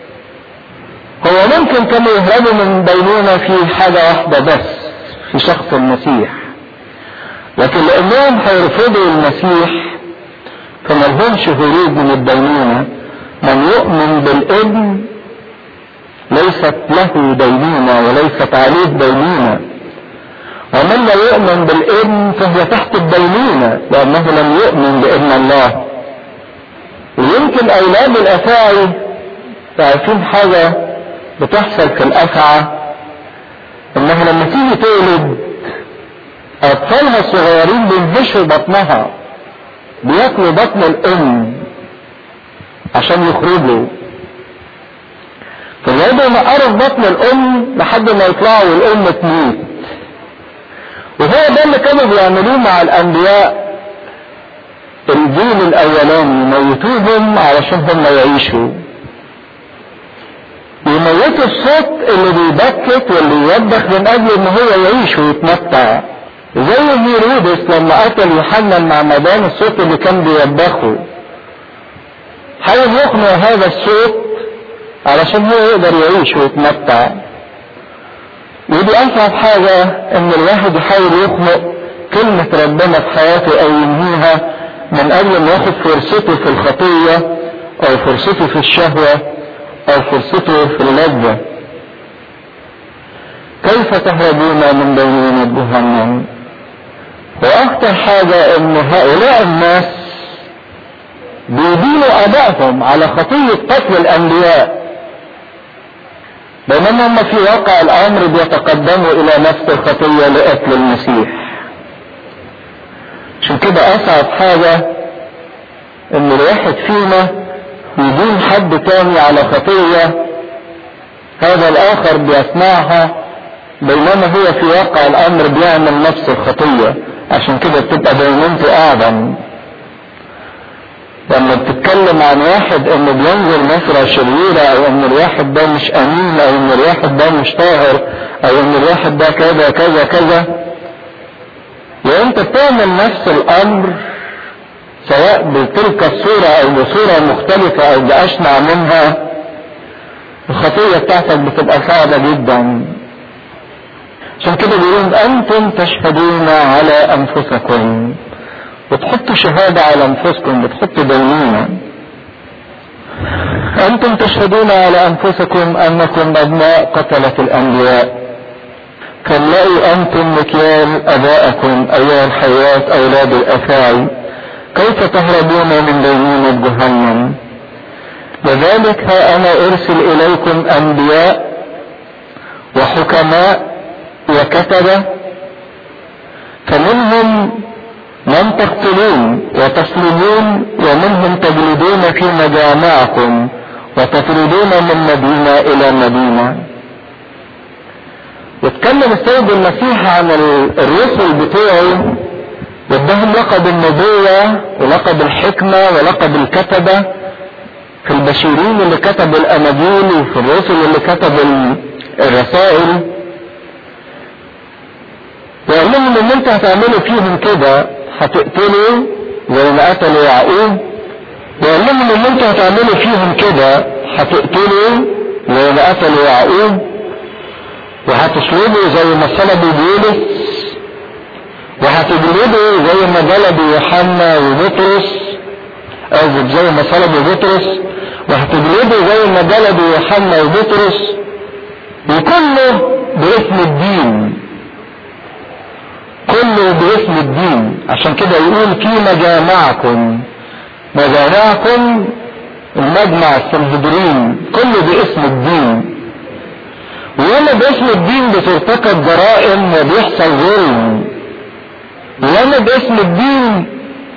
هو ممكن كانوا يهربوا من دينونة في حاجة واحدة بس في شخص المسيح لكن لأنهم هيرفضوا المسيح فملهمش هروب من الدينونة من يؤمن بالابن ليست له دينونة وليست عليه دينونة ومن لا يؤمن بالابن فهو تحت الدينونة لأنه لم يؤمن بابن الله ويمكن أولاد الأفاعي تعرفين حاجة بتحصل في الأفعى إنها لما تيجي تولد أطفالها الصغيرين بينهشوا بطنها بياكلوا بطن الأم عشان يخرجوا فزي يقعدوا ينقروا في بطن الام لحد ما يطلعوا والام تموت وهو ده اللي كانوا بيعملوه مع الانبياء الجيل الاولاني يموتوهم علشان هم يعيشوا يموتوا الصوت اللي بيبكت واللي يوبخ من اجل ان هو يعيش ويتمتع زي هيرودس لما قتل يوحنا المعمدان الصوت اللي كان بيوبخه حاول يقنع هذا الصوت علشان هو يقدر يعيش ويتمتع ودي اصعب حاجة ان الواحد يحاول يخلق كلمة ربنا في حياته او ينهيها من اجل ان ياخد فرصته في الخطية او فرصته في الشهوة او فرصته في اللذة كيف تهربون من بينونة جهنم واخطر حاجة ان هؤلاء الناس بيدينوا ابائهم على خطية قتل الانبياء بينما هم في واقع الامر بيتقدموا الى نفس الخطية لقتل المسيح عشان كده اصعب حاجة ان الواحد فينا يدين حد تاني على خطية هذا الاخر بيصنعها بينما هو في واقع الامر بيعمل نفس الخطية عشان كده بتبقى دينونته اعظم لما بتتكلم عن واحد انه بينزل نظرة شريرة او ان الواحد ده مش امين او ان الواحد ده مش طاهر او ان الواحد ده كذا كذا كذا وانت بتعمل نفس الامر سواء بتلك الصورة او بصورة مختلفة او باشنع منها الخطية بتاعتك بتبقى صعبة جدا عشان كده بيقولون انتم تشهدون على انفسكم بتحطوا شهادة على انفسكم بتحطوا دينونة انتم تشهدون على انفسكم انكم ابناء قتلة الانبياء فاملأوا انتم مكيال ابائكم ايها الحياة اولاد الافاعي كيف تهربون من دينونة جهنم لذلك ها انا ارسل اليكم انبياء وحكماء وكتبة فمنهم من تقتلون وتسلمون ومنهم تجلدون في مجامعكم وتطردون من مدينة إلى مدينة واتكلم السيد المسيح عن الرسل بتوعه وادهم لقب النبوة ولقب الحكمة ولقب الكتبة في البشيرين اللي كتبوا الأناجيل وفي الرسل اللي كتبوا الرسائل وقال لهم ان انتوا هتعملوا فيهم كده هتقتلوا زي ما قتلوا يعقوب وقال لهم ان انتوا هتعملوا فيهم كده هتقتلوا زي ما قتلوا يعقوب وهتصلبوا زي ما صلبوا بولس وهتجلدوا زي ما جلدوا يوحنا وبطرس قصدي زي ما صلبوا بطرس وهتجلدوا زي ما جلدوا يوحنا وبطرس وكله باسم الدين كله باسم الدين عشان كده يقول في مجامعكم مجامعكم المجمع السنهدرين كله باسم الدين وياما باسم الدين بترتكب جرائم وبيحصل ظلم وياما باسم الدين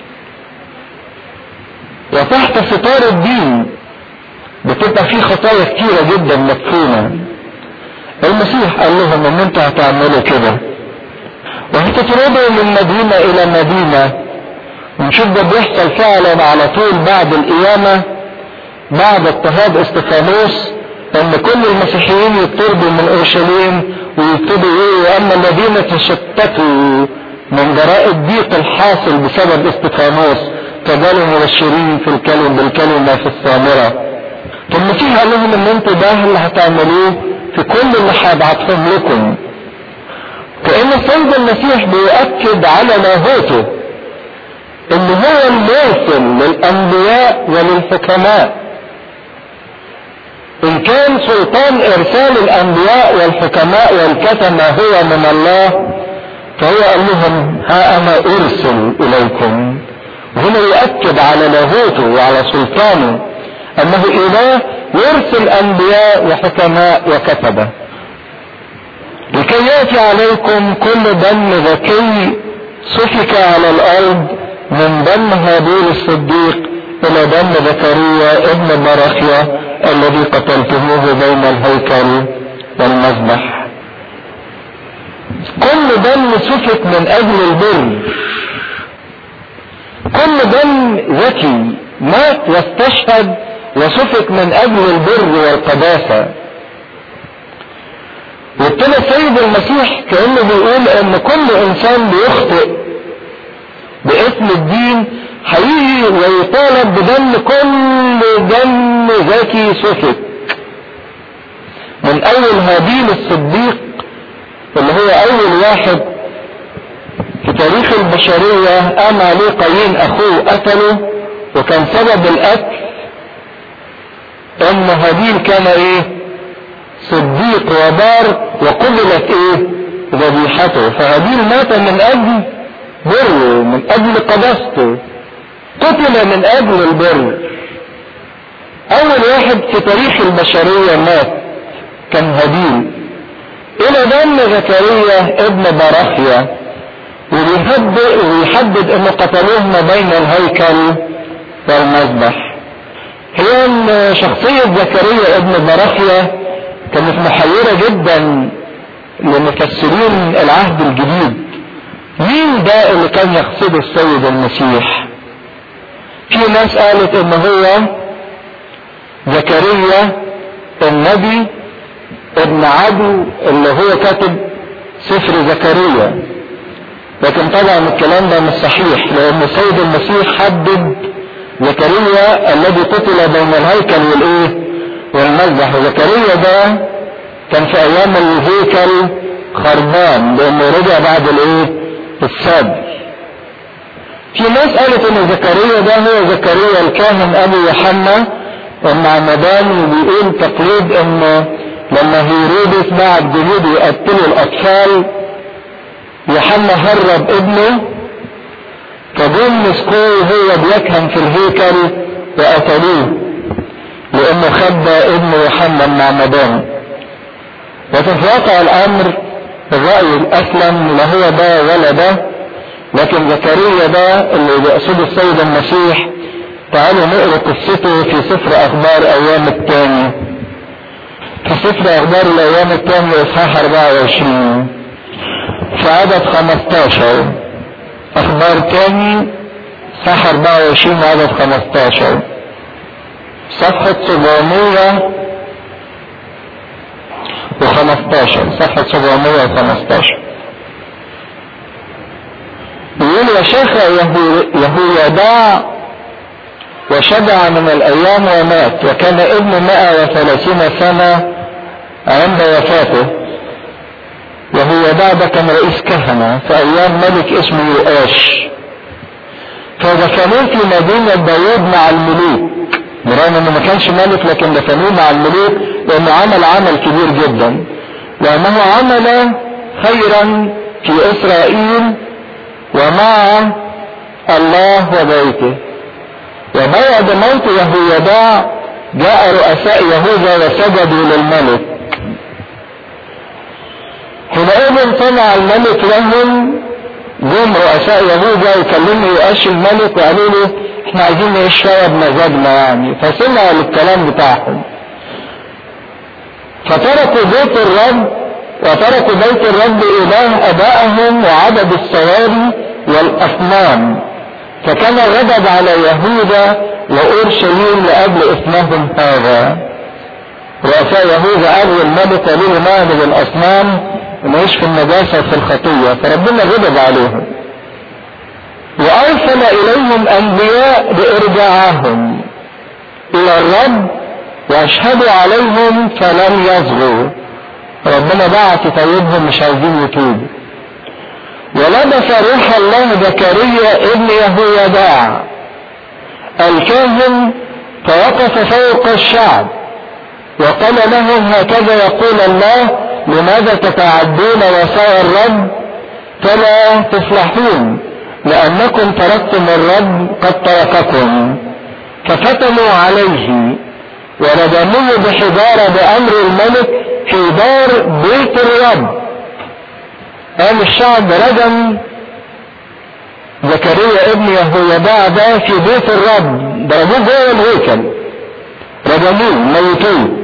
وتحت ستار الدين بتبقى في خطايا كتيرة جدا مدفونة المسيح قال لهم ان انتوا هتعملوا كده وهتطردوا من مدينة الى مدينة ونشوف ده بيحصل فعلا على طول بعد القيامة بعد اضطهاد استفانوس ان كل المسيحيين يطردوا من اورشليم ويبتدوا ايه اما الذين تشتتوا من جراء الضيق الحاصل بسبب استفانوس فجالوا مبشرين في الكلم بالكلمة في السامرة فالمسيح قال لهم ان انتوا ده اللي هتعملوه في كل اللي هبعتهم لكم كأن السيد المسيح بيؤكد على لاهوته ان هو المرسل للانبياء وللحكماء ان كان سلطان ارسال الانبياء والحكماء والكتمة هو من الله فهو قال لهم ها انا ارسل اليكم وهنا يؤكد على لاهوته وعلى سلطانه انه اله يرسل انبياء وحكماء وكتبه لكي ياتي عليكم كل دم ذكي سفك على الارض من دم هابيل الصديق الى دم زكريا ابن برخيا الذي قتلتموه بين الهيكل والمذبح كل دم سفك من اجل البر كل دم ذكي مات واستشهد وسفك من اجل البر والقداسه وابتدى السيد المسيح كانه بيقول ان كل انسان بيخطئ باسم الدين هيجي ويطالب بدم كل دم ذكي سفك من اول هابيل الصديق اللي هو اول واحد في تاريخ البشرية قام عليه قايين اخوه قتله وكان سبب القتل ان هابيل كان ايه صديق وبار وقبلت ايه ذبيحته فهابيل مات من اجل بره من اجل قداسته قتل من اجل البر اول واحد في تاريخ البشرية مات كان هابيل الى دم زكريا ابن براخيا ويحدد ويحدد انه قتلوه ما بين الهيكل والمذبح هي ان شخصية زكريا ابن براخيا كانت محيرة جدا لمفسرين العهد الجديد مين ده اللي كان يقصده السيد المسيح في ناس قالت ان هو زكريا النبي ابن عدو اللي هو كاتب سفر زكريا لكن طبعا الكلام ده مش صحيح لان السيد المسيح حدد زكريا الذي قتل بين الهيكل والايه والمذبح وزكريا ده كان في ايام الهيكل خربان لانه رجع بعد الايه السبي في ناس قالت ان زكريا ده هو زكريا الكاهن ابو يوحنا المعمدان وبيقول تقليد ان لما هيرودس بعد جنوده يقتلوا الاطفال يوحنا هرب ابنه فجم مسكوه وهو بيكهن في الهيكل وقتلوه لانه خبى ابن يوحنا المعمدان لكن في واقع الامر الرأي الاسلم لا هو ده ولا ده لكن زكريا ده اللي بيقصده السيد المسيح تعالوا نقرا قصته في سفر اخبار ايام التاني في سفر اخبار الايام التاني اصحاح 24 في عدد 15 اخبار تاني صح 24 عدد 15 صفحة 700 و15 صفحة 715 يقول وشاخ يهويداع وشبع من الايام ومات وكان ابن 130 سنة عند وفاته يهويداع ده كان رئيس كهنة في ايام ملك اسمه يؤاش فدفنوه في مدينة داوود مع الملوك برغم انه ما كانش ملك لكن دفنوه مع الملوك لانه عمل عمل كبير جدا لانه عمل خيرا في اسرائيل ومع الله وبيته وبعد موت يهويداع جاء رؤساء يهوذا وسجدوا للملك حينئذ سمع الملك لهم جم رؤساء يهوذا يكلموا يؤاش الملك وقالوا له احنا عايزين نعيش شويه بمزاجنا يعني فسمعوا للكلام بتاعهم فتركوا بيت الرب وتركوا بيت الرب اله ابائهم وعبدوا الصواري والاصنام فكان الغضب على يهوذا واورشليم لاجل اثمهم هذا رؤساء يهوذا قالوا الملك قالوا نعبد الاصنام ونعيش في النجاسه وفي الخطيه فربنا غضب عليهم وارسل اليهم انبياء بارجاعهم الى الرب واشهدوا عليهم فلم يصغوا ربنا بعت يطيبهم مش عايزين يتوبوا ولبس روح الله زكريا ابن يهويداع الكاهن فوقف فوق الشعب وقال لهم هكذا يقول الله لماذا تتعدون وصايا الرب فلا تفلحون لأنكم تركتم الرب قد ترككم ففتنوا عليه وردموه بحجارة بأمر الملك في دار بيت الرب قام الشعب ردم زكريا ابن يهويداع ده في بيت الرب ضربوه جوه الهيكل رجموه موتوه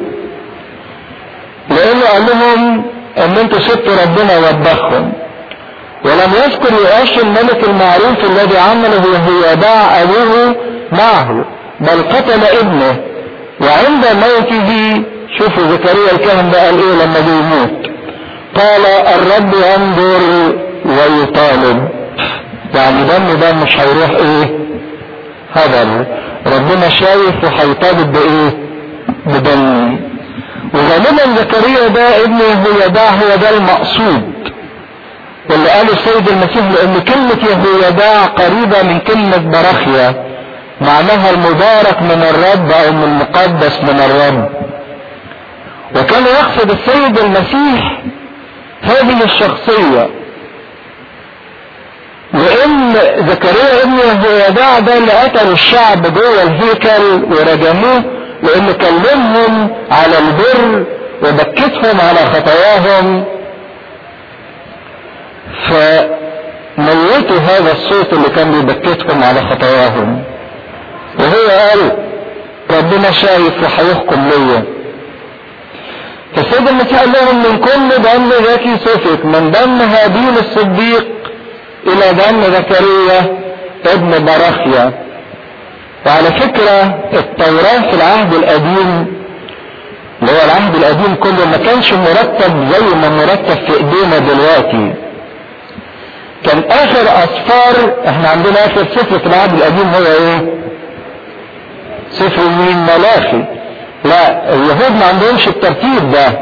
لانه قال لهم ان انتوا سبتوا ربنا ووبخهم ولم يذكر يؤاش الملك المعروف الذي عمله يهويداع ابوه معه بل قتل ابنه وعند موته شوفوا زكريا الكاهن ده قال ايه لما جه يموت قال الرب ينظر ويطالب يعني دم ده مش هيروح ايه هدر ربنا شايف وهيطالب بايه بدم وغالبا زكريا ده ابن يهويداع هو ده المقصود واللي قاله السيد المسيح لان كلمة يهويداع قريبة من كلمة براخيا معناها المبارك من الرب او من المقدس من الرب وكان يقصد السيد المسيح هذه الشخصية لان زكريا ابن يهويداع ده اللي قتل الشعب جوه الهيكل ورجموه لان كلمهم على البر وبكتهم على خطاياهم فموتوا هذا الصوت اللي كان بيبكتهم على خطاياهم وهو قال ربنا شايف وهيحكم ليا فالسيد المسيح قال لهم من كل دم ذكي سفك من دم هابيل الصديق الى دم زكريا ابن براخيا وعلى فكرة التوراة في العهد القديم اللي هو العهد القديم كله ما كانش مرتب زي ما مرتب في ايدينا دلوقتي كان اخر اصفار احنا عندنا اخر سفر في العهد القديم هو ايه سفر مين ملاخي لا اليهود ما عندهمش الترتيب ده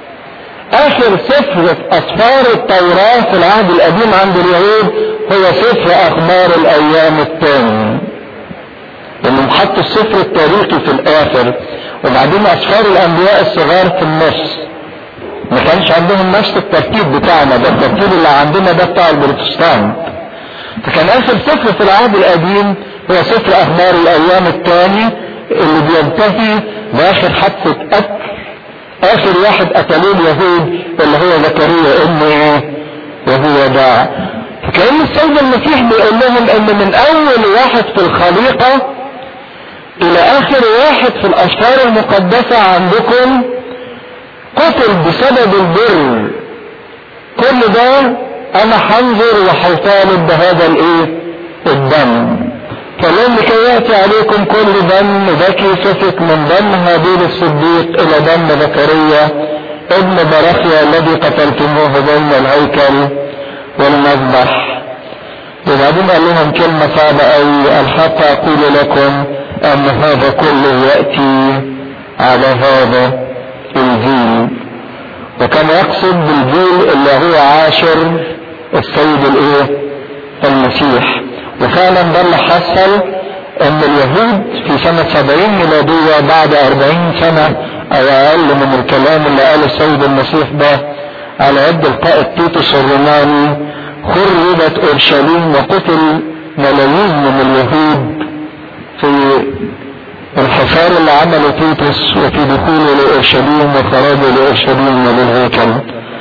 اخر سفر في اصفار التوراة في العهد القديم عند اليهود هو سفر اخبار الايام الثاني لانهم حطوا السفر التاريخي في الاخر وبعدين اسفار الانبياء الصغار في النص ما كانش عندهم نفس الترتيب بتاعنا ده الترتيب اللي عندنا ده بتاع البروتستانت فكان اخر سفر في العهد القديم هو سفر اخبار الايام الثاني اللي بينتهي باخر حادثة قتل اخر واحد قتلوه اليهود اللي هو زكريا ابن ايه وهو داع فكأن السيد المسيح بيقول لهم ان من اول واحد في الخليقة الى اخر واحد في الاشهار المقدسة عندكم قتل بسبب البر كل ده انا هنظر وهطالب بهذا الايه الدم فلن لكي ياتي عليكم كل دم ذكي سفك من دم هابيل الصديق الى دم زكريا ابن برخيا الذي قتلتموه بين الهيكل والمذبح وبعدين قال لهم كلمة صعبة أوي الحق أقول لكم أن هذا كله يأتي على هذا الجيل وكان يقصد بالجيل اللي هو عاشر السيد الايه المسيح وفعلا ده اللي حصل ان اليهود في سنة سبعين ميلادية بعد اربعين سنة او اقل من الكلام اللي قاله السيد المسيح ده على يد القائد تيتوس الروماني خربت اورشليم وقتل ملايين من اليهود في الحصار اللي عمله تيتوس وفي دخوله لاورشليم وخراجه لاورشليم وللهيكل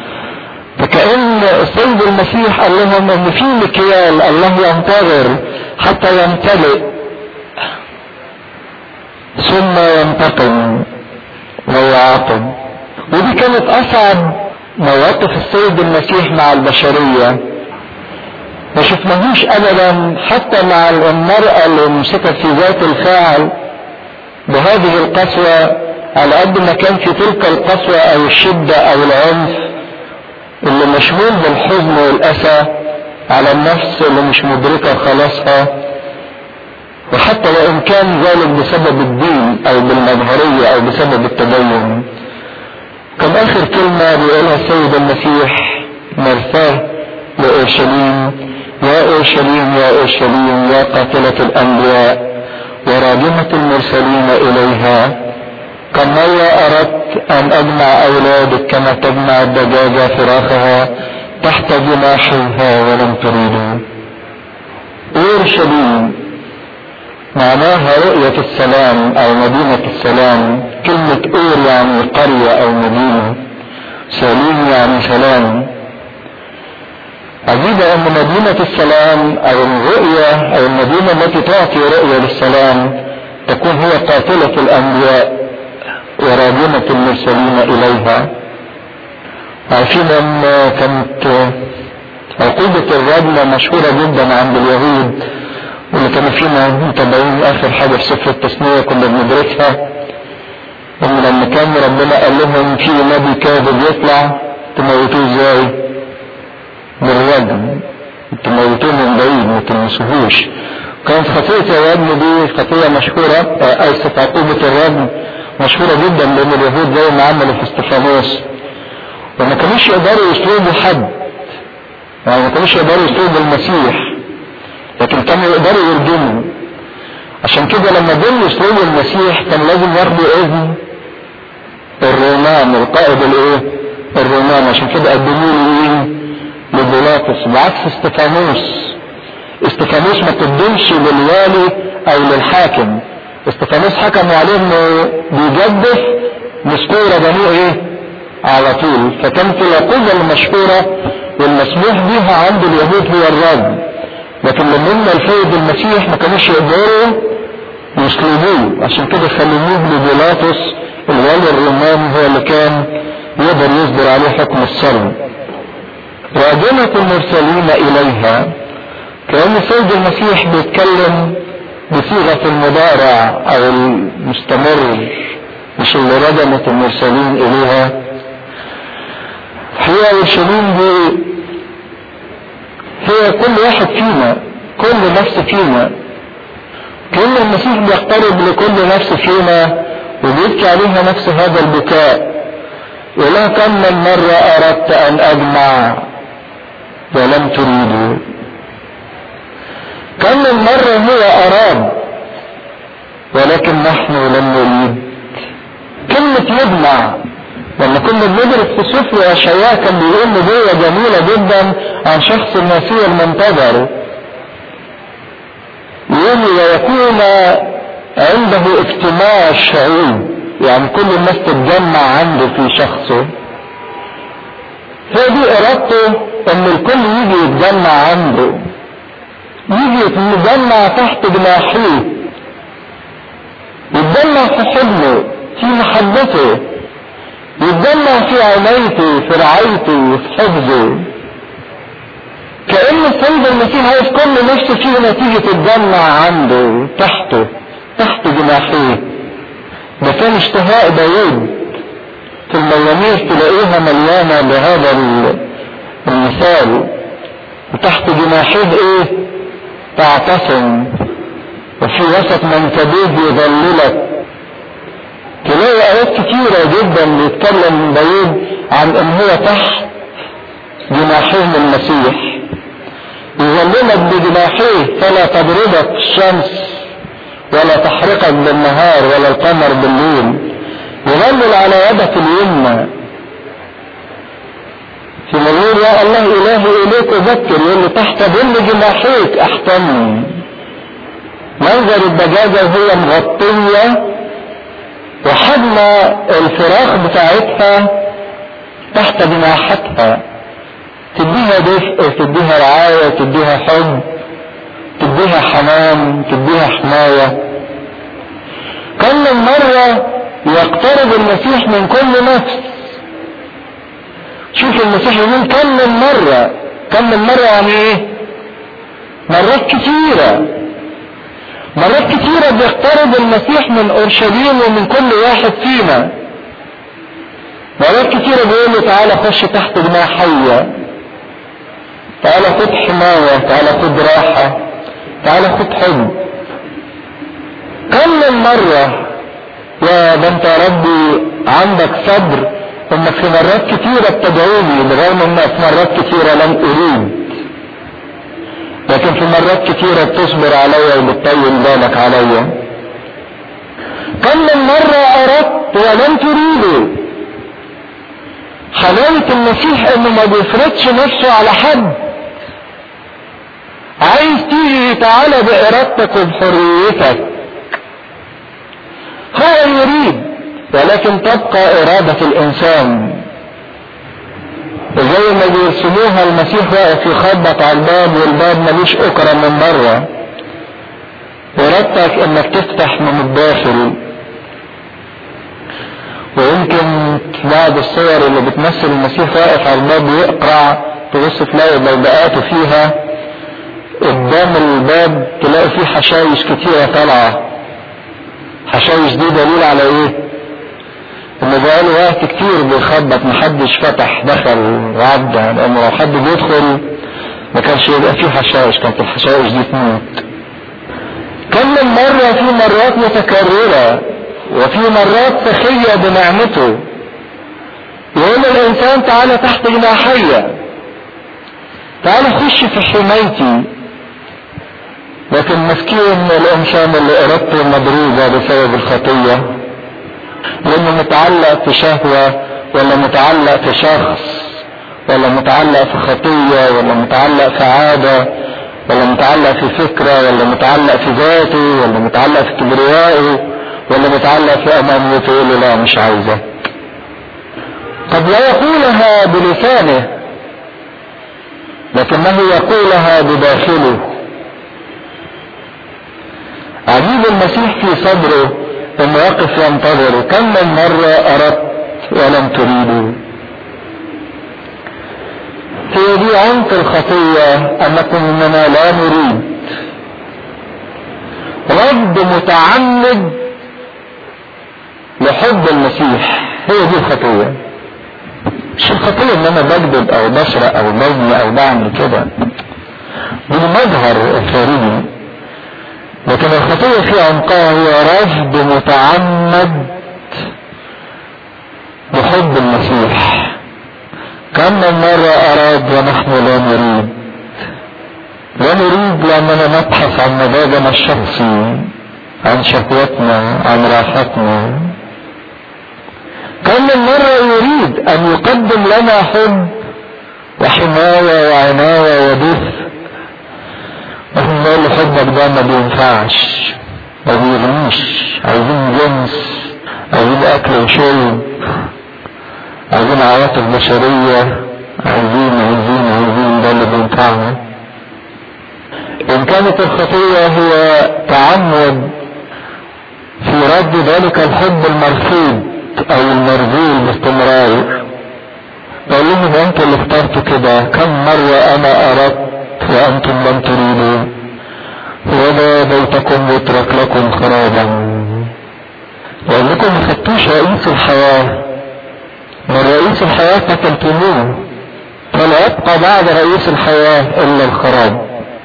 فكأن السيد المسيح قال لهم ان في مكيال الله ينتظر حتى يمتلئ ثم ينتقم ويعاقب ودي كانت اصعب مواقف السيد المسيح مع البشرية ما شفناهوش ابدا حتى مع المرأة اللي مسكت في ذات الفاعل بهذه القسوة على قد ما كان في تلك القسوة او الشدة او العنف اللي مشمول بالحزن والاسى على النفس اللي مش مدركة خلاصها وحتى وان كان ذلك بسبب الدين او بالمظهرية او بسبب التدين كان اخر كلمة بيقولها السيد المسيح مرثاه لأورشليم يا أورشليم يا أورشليم يا قاتلة الأنبياء وراجمة المرسلين إليها كم مرة أردت أن أجمع أولادك كما تجمع الدجاجة فراخها تحت جناحها ولم تريدوا أورشليم معناها رؤية السلام أو مدينة السلام كلمة أور يعني قرية أو مدينة سليم يعني سلام عجيبة أن مدينة السلام أو الرؤية أو المدينة التي تعطي رؤية للسلام تكون هي قاتلة الأنبياء وراجمة المرسلين إليها عارفين أن كانت عقوبة الرجم مشهورة جدا عند اليهود واللي كانوا فينا متابعين آخر حاجة في سفر التثنية كنا بندرسها إن لما كان ربنا قال لهم في نبي كاذب يطلع تموتوه ازاي؟ بالرجم تموتوه من بعيد ما تلمسوهوش كانت خطية الرجم دي خطية مشهورة آسف عقوبة الرجم مشهورة جدا بين اليهود زي ما عملوا في استفانوس وما كانوش يقدروا يسلبوا حد يعني ما كانوش يقدروا يسلبوا المسيح لكن كانوا يقدروا يرجموا عشان كده لما دول يسلبوا المسيح كان لازم ياخدوا اذن الرومان القائد الايه الرومان عشان كده قدموا له ايه لبيلاطس بعكس استفانوس استفانوس ما قدمش للوالي او للحاكم استفانوس حكموا عليه انه بيجدف مسكوره بنيه ايه على طول فكانت العقوبة المشهورة والمسموح بها عند اليهود هو الرجم لكن لما هم الفيض المسيح ما كانوش يقدروا يسلبوه عشان كده خلوه لبيلاطس الوالي الروماني هو اللي كان يقدر يصدر عليه حكم الصلب راجمة المرسلين إليها كأن سيد المسيح بيتكلم بصيغة المضارع أو المستمر مش اللي رجمت المرسلين إليها هي اورشليم دي هي كل واحد فينا كل نفس فينا كأن المسيح بيقترب لكل نفس فينا وبيبكي عليها نفس هذا البكاء يقول لها كم من مرة أردت أن أجمع ولم تريدوا كم من مرة هو أراد ولكن نحن لم نريد كلمة يجمع لما كنا بندرس في سفر اشعياء كان بيقول نبوة جميلة جدا عن شخص المسيح المنتظر يقول ويكون عنده اجتماع الشعوب يعني كل الناس تتجمع عنده في شخصه هي دي ارادته ان الكل يجي يتجمع عنده يجي يتجمع تحت جناحيه يتجمع في حضنه في محبته يتجمع في عنايته في رعايته في حفظه كأن السيد المسيح عايز كل نفس فينا تيجي تتجمع عنده تحته تحت جناحيه ده كان اشتهاء داوود في الميامير تلاقيها مليانة بهذا المثال وتحت جناحيه ايه تعتصم وفي وسط منكبيه يظللك تلاقي آيات كتيرة جدا بيتكلم داوود عن ان هو تحت جناحيه المسيح يظللك بجناحيه فلا تبردك الشمس ولا تحرقك بالنهار ولا القمر بالليل يظلل على يدك اليمنى في يقول يا الله الهي اليك اذكر يقول له تحت ظل جناحيك احتمي منظر الدجاجة وهي مغطية وحجم الفراخ بتاعتها تحت جناحتها تديها دفء تديها رعاية تديها حب تديها حنان تديها حماية كم من مرة يقترب المسيح من كل نفس شوف المسيح يقول كم من مرة كم من مرة يعني ايه مرات كتيرة مرات كتيرة بيقترب المسيح من اورشليم ومن كل واحد فينا مرات كتيرة بيقول له تعالى خش تحت جناحية تعالى خد حماية تعالى خد راحة تعالى خد حب كم من مرة يا ده انت يا ربي عندك صبر انك في مرات كتيرة بتدعوني بالرغم ان في مرات كتيرة لم اريد لكن في مرات كتيرة بتصبر عليا وبتطول بالك عليا كم من مرة اردت ولم تريدوا حلاوة المسيح انه ما بيفرضش نفسه على حد عايز تيجي تعالى بارادتك وبحريتك هو يريد ولكن تبقى ارادة الانسان زي ما بيرسموها المسيح واقف يخبط على الباب والباب ملوش اكرم من بره ارادتك انك تفتح من الداخل ويمكن بعض الصور اللي بتمثل المسيح واقف على الباب يقرع تبص تلاقي بيدقاته فيها قدام الباب تلاقي فيه حشايش كتيرة طالعة حشايش دي دليل على ايه؟ انه بقاله وقت كتير بيخبط محدش فتح دخل وعدى لانه لو حد بيدخل ما كانش يبقى فيه حشائش كانت الحشائش دي تموت كم من مرة في مرات متكررة وفي مرات سخية بنعمته يقول الانسان تعالى تحت جناحية تعالى خش في حمايتي لكن مسكين الانسان اللي ارادته مضروبة بسبب الخطية لانه متعلق في شهوة ولا متعلق في شخص ولا متعلق في خطية ولا متعلق في عادة ولا متعلق في فكرة ولا متعلق في ذاته ولا متعلق في كبريائه ولا متعلق في امانيته يقول له لا مش عايزك قد لا يقولها بلسانه لكنه يقولها بداخله عجيب المسيح في صدره انه يقف ينتظر كم من مرة اردت ولم تريدوا هي دي عمق الخطية انكم اننا لا نريد رد متعمد لحب المسيح هي دي الخطية مش الخطية ان انا بكذب او بسرق او بزني او بعمل كده دي المظهر الخارجي لكن الخطية في عمقها هي رفض متعمد لحب المسيح كم من مرة أراد ونحن لا نريد لا نريد لأننا نبحث عن مزاجنا الشخصي عن شهوتنا عن راحتنا كم من مرة يريد أن يقدم لنا حب وحماية وعناية ودفء نحن نقول له حبك ده ما بينفعش ما بيغنيش عايزين جنس عايزين اكل وشرب عايزين عواطف بشرية عايزين عايزين عايزين ده اللي بينفعنا ان كانت الخطية هي تعمد في رد ذلك الحب المرفوض او المرذول باستمرار قال لهم انتوا اللي اخترتوا كده كم مرة انا اردت وأنتم لم تريدوا وما بيتكم يترك لكم خرابا لأنكم ما خدتوش رئيس الحياة من رئيس الحياة قتلتموه فلا يبقى بعد رئيس الحياة إلا الخراب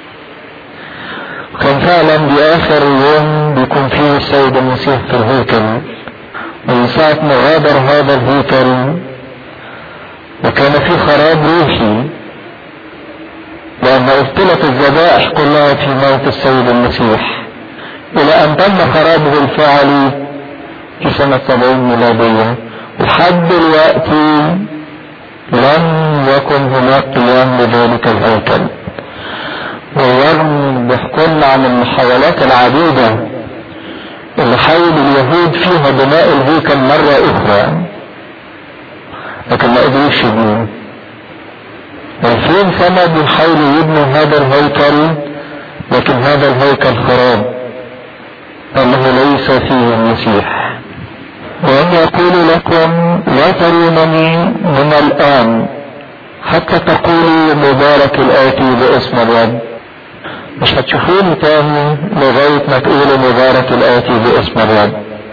كان فعلا دي آخر يوم بيكون فيه السيد المسيح في الهيكل من ساعة ما غادر هذا الهيكل وكان في خراب روحي لأن أبطلت الذبائح كلها في موت السيد المسيح إلى أن تم خرابه الفعلي في سنة 70 ميلادية لحد دلوقتي لم يكن هناك قيام بذلك الهيكل والرغم بحكمنا عن المحاولات العديدة اللي حاول اليهود فيها بناء الهيكل مرة أخرى لكن ما قدروش يبنوه عشرين سنة بيحاولوا يبنوا هذا الهيكل لكن هذا الهيكل خراب أنه ليس فيه المسيح وأن يقول لكم لا ترونني من الآن حتى تقولوا مبارك الآتي باسم الرب مش هتشوفوني تاني لغاية ما تقولوا مبارك الآتي باسم الرب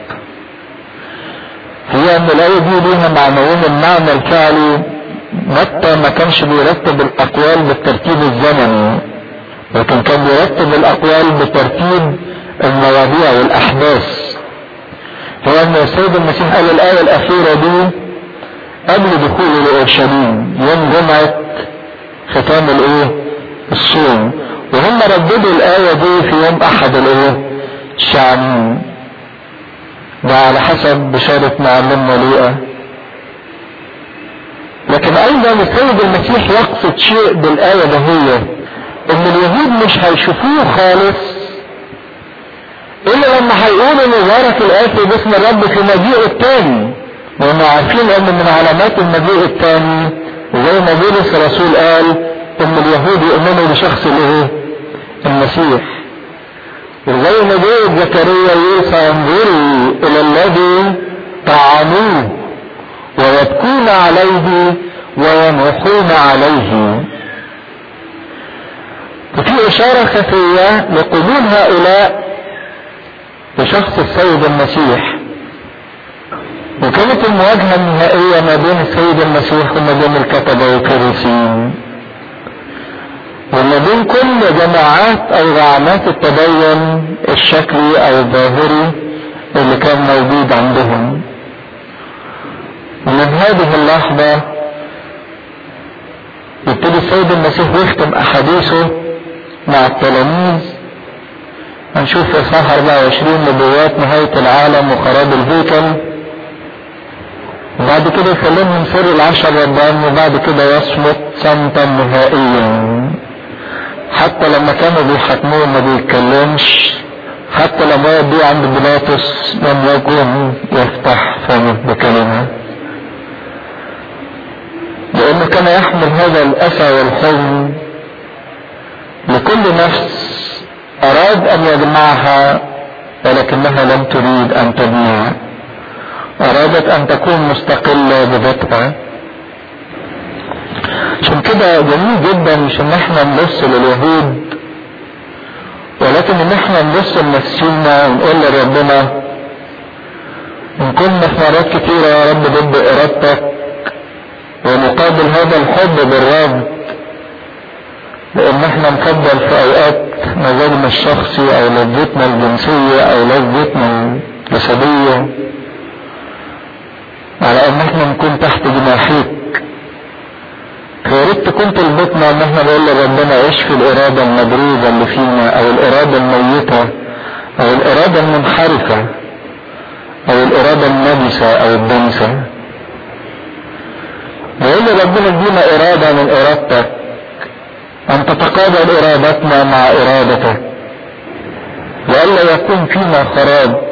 هي أن الآية دي ليها معنيين المعنى الفعلي متى ما كانش بيرتب الاقوال بالترتيب الزمني لكن كان بيرتب الاقوال بترتيب المواضيع والاحداث هو ان السيد المسيح قال الايه الاخيره دي قبل دخوله لاورشليم يوم جمعه ختام الايه الصوم وهم رددوا الايه دي في يوم احد الايه الشعبين ده على حسب بشاره معلمنا لوقا لكن ايضا السيد المسيح يقصد شيء بالايه دهية ان اليهود مش هيشوفوه خالص الا لما هيقولوا مبارك الاتي باسم الرب في مجيئه الثاني وهم عارفين ان من علامات المجيء الثاني زي ما بولس الرسول قال ان اليهود يؤمنوا بشخص الايه المسيح وزي ما جاءت زكريا يقول فانظروا الى الذي طعنوه ويبكون عليه وينوحون عليه وفي إشارة خفية لقبول هؤلاء بشخص السيد المسيح وكانت المواجهة النهائية ما بين السيد المسيح وما بين الكتبة والكريسين وما بين كل جماعات او زعامات التدين الشكلي او الظاهري اللي كان موجود عندهم ومن هذه اللحظة يبتدي السيد المسيح يختم احاديثه مع التلاميذ هنشوف في اصحاح 24 نبوات نهاية العالم وخراب الهيكل وبعد كده يكلمهم سر العشر ربان وبعد كده يصمت صمتا نهائيا حتى لما كانوا بيحاكموه ما بيتكلمش حتى لما يبدو عند بيلاطس لم يكن يفتح فمه بكلمه لانه كان يحمل هذا الاسى والحزن لكل نفس اراد ان يجمعها ولكنها لم تريد ان تجمع ارادت ان تكون مستقلة بذاتها عشان كده جميل جدا مش ان احنا نبص لليهود ولكن ان احنا نبص لنفسينا ونقول لربنا ان كنا في مرات كتيرة يا رب ضد ارادتك ونقابل هذا الحب بالرفض لان احنا نفضل في اوقات مزاجنا الشخصي او لذتنا الجنسية او لذتنا الجسدية على ان احنا نكون تحت جناحيك فيا ريت تكون طلبتنا ان احنا نقول لربنا عيش في الاراده المبروزه اللي فينا او الاراده الميته او الاراده المنحرفه او الاراده النجسه او الدنسه نقول لربنا ادينا اراده من ارادتك ان تتقابل ارادتنا مع ارادتك والا يكون فينا خراب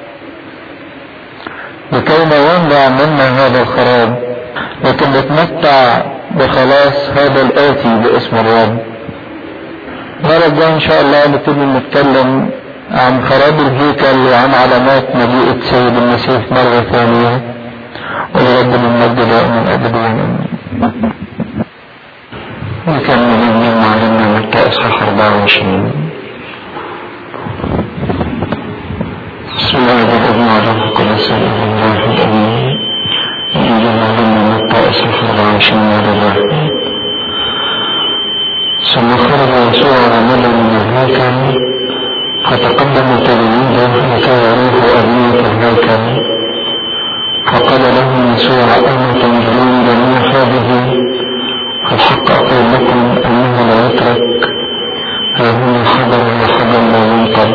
لكي لا ينبع منا هذا الخراب لكن نتمتع بخلاص هذا الآتي باسم الرب المرة الجاية إن شاء الله نبتدي نتكلم عن خراب الهيكل وعن علامات مجيء السيد المسيح مرة ثانية ولرب المجد دائما أبدا نكمل من معلمنا متى إصحاح 24 بسم الله الرحمن الرحيم كل سنة الله الأمين إنجيل معلمنا متى إصحاح 24 لله ثم خرج يسوع رملا من الهيكل فتقدم تلاميذه لكي يروحوا أبنية الهيكل فقال لهم يسوع أما تنظرون جميع هذه فالحق أقول لكم أنه لا يترك ها هنا حجر وحجر لا ينقض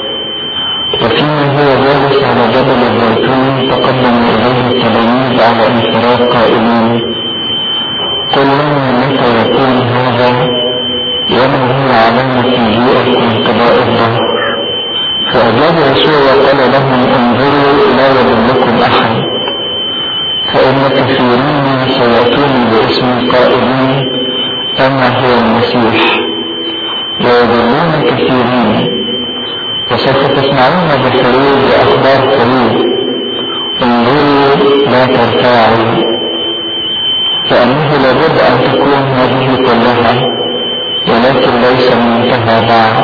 وفيما هو جالس على جبل الزيتون تقدم إليه التلاميذ على انفراد قائلين قل لنا متى يكون هذا وما هي علامة مجيئك وانقضاء الظهر فأجاب يسوع وقال لهم انظروا لا يضلكم أحد فإن كثيرين سيأتون باسم قائلين أنا هو المسيح ويضلون كثيرين وسوف تسمعون بخروج أخبار خروج انظروا لا ترتاعوا فأنه لابد أن تكون هذه كلها ولكن ليس المنتهى بعد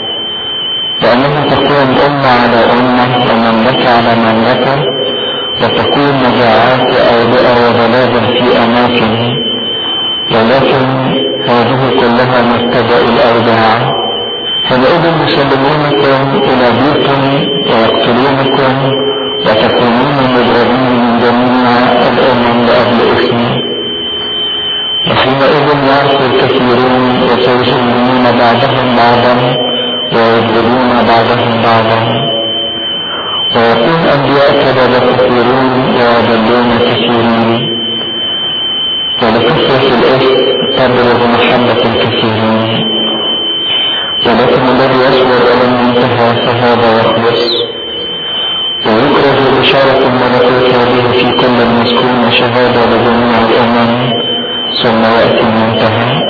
لأنها تكون أمة على أمة ومملكة على مملكة وتكون مجاعات أوبئة وبلاد في أماكن ولكن هذه كلها مبتدأ الأوجاع حينئذ يسلمونكم إلى ضيق ويقتلونكم وتكونون مجرمين من جميع الأمم لأجل اسمي وحينئذ يعرف الكثيرون وسيسلمون بعضهم بعضا ويجبرون بعضهم بعضا ويكون أنبياء كذب كثيرون ويضلون كثيرين ولكثرة الإثم تبرز محبة الكثيرين ولكن الذي يصبر إلى المنتهى فهذا يخلص ويكره بشارة الملكوت هذه في كل المسكون شهادة لجميع الأمم ثم يأتي المنتهى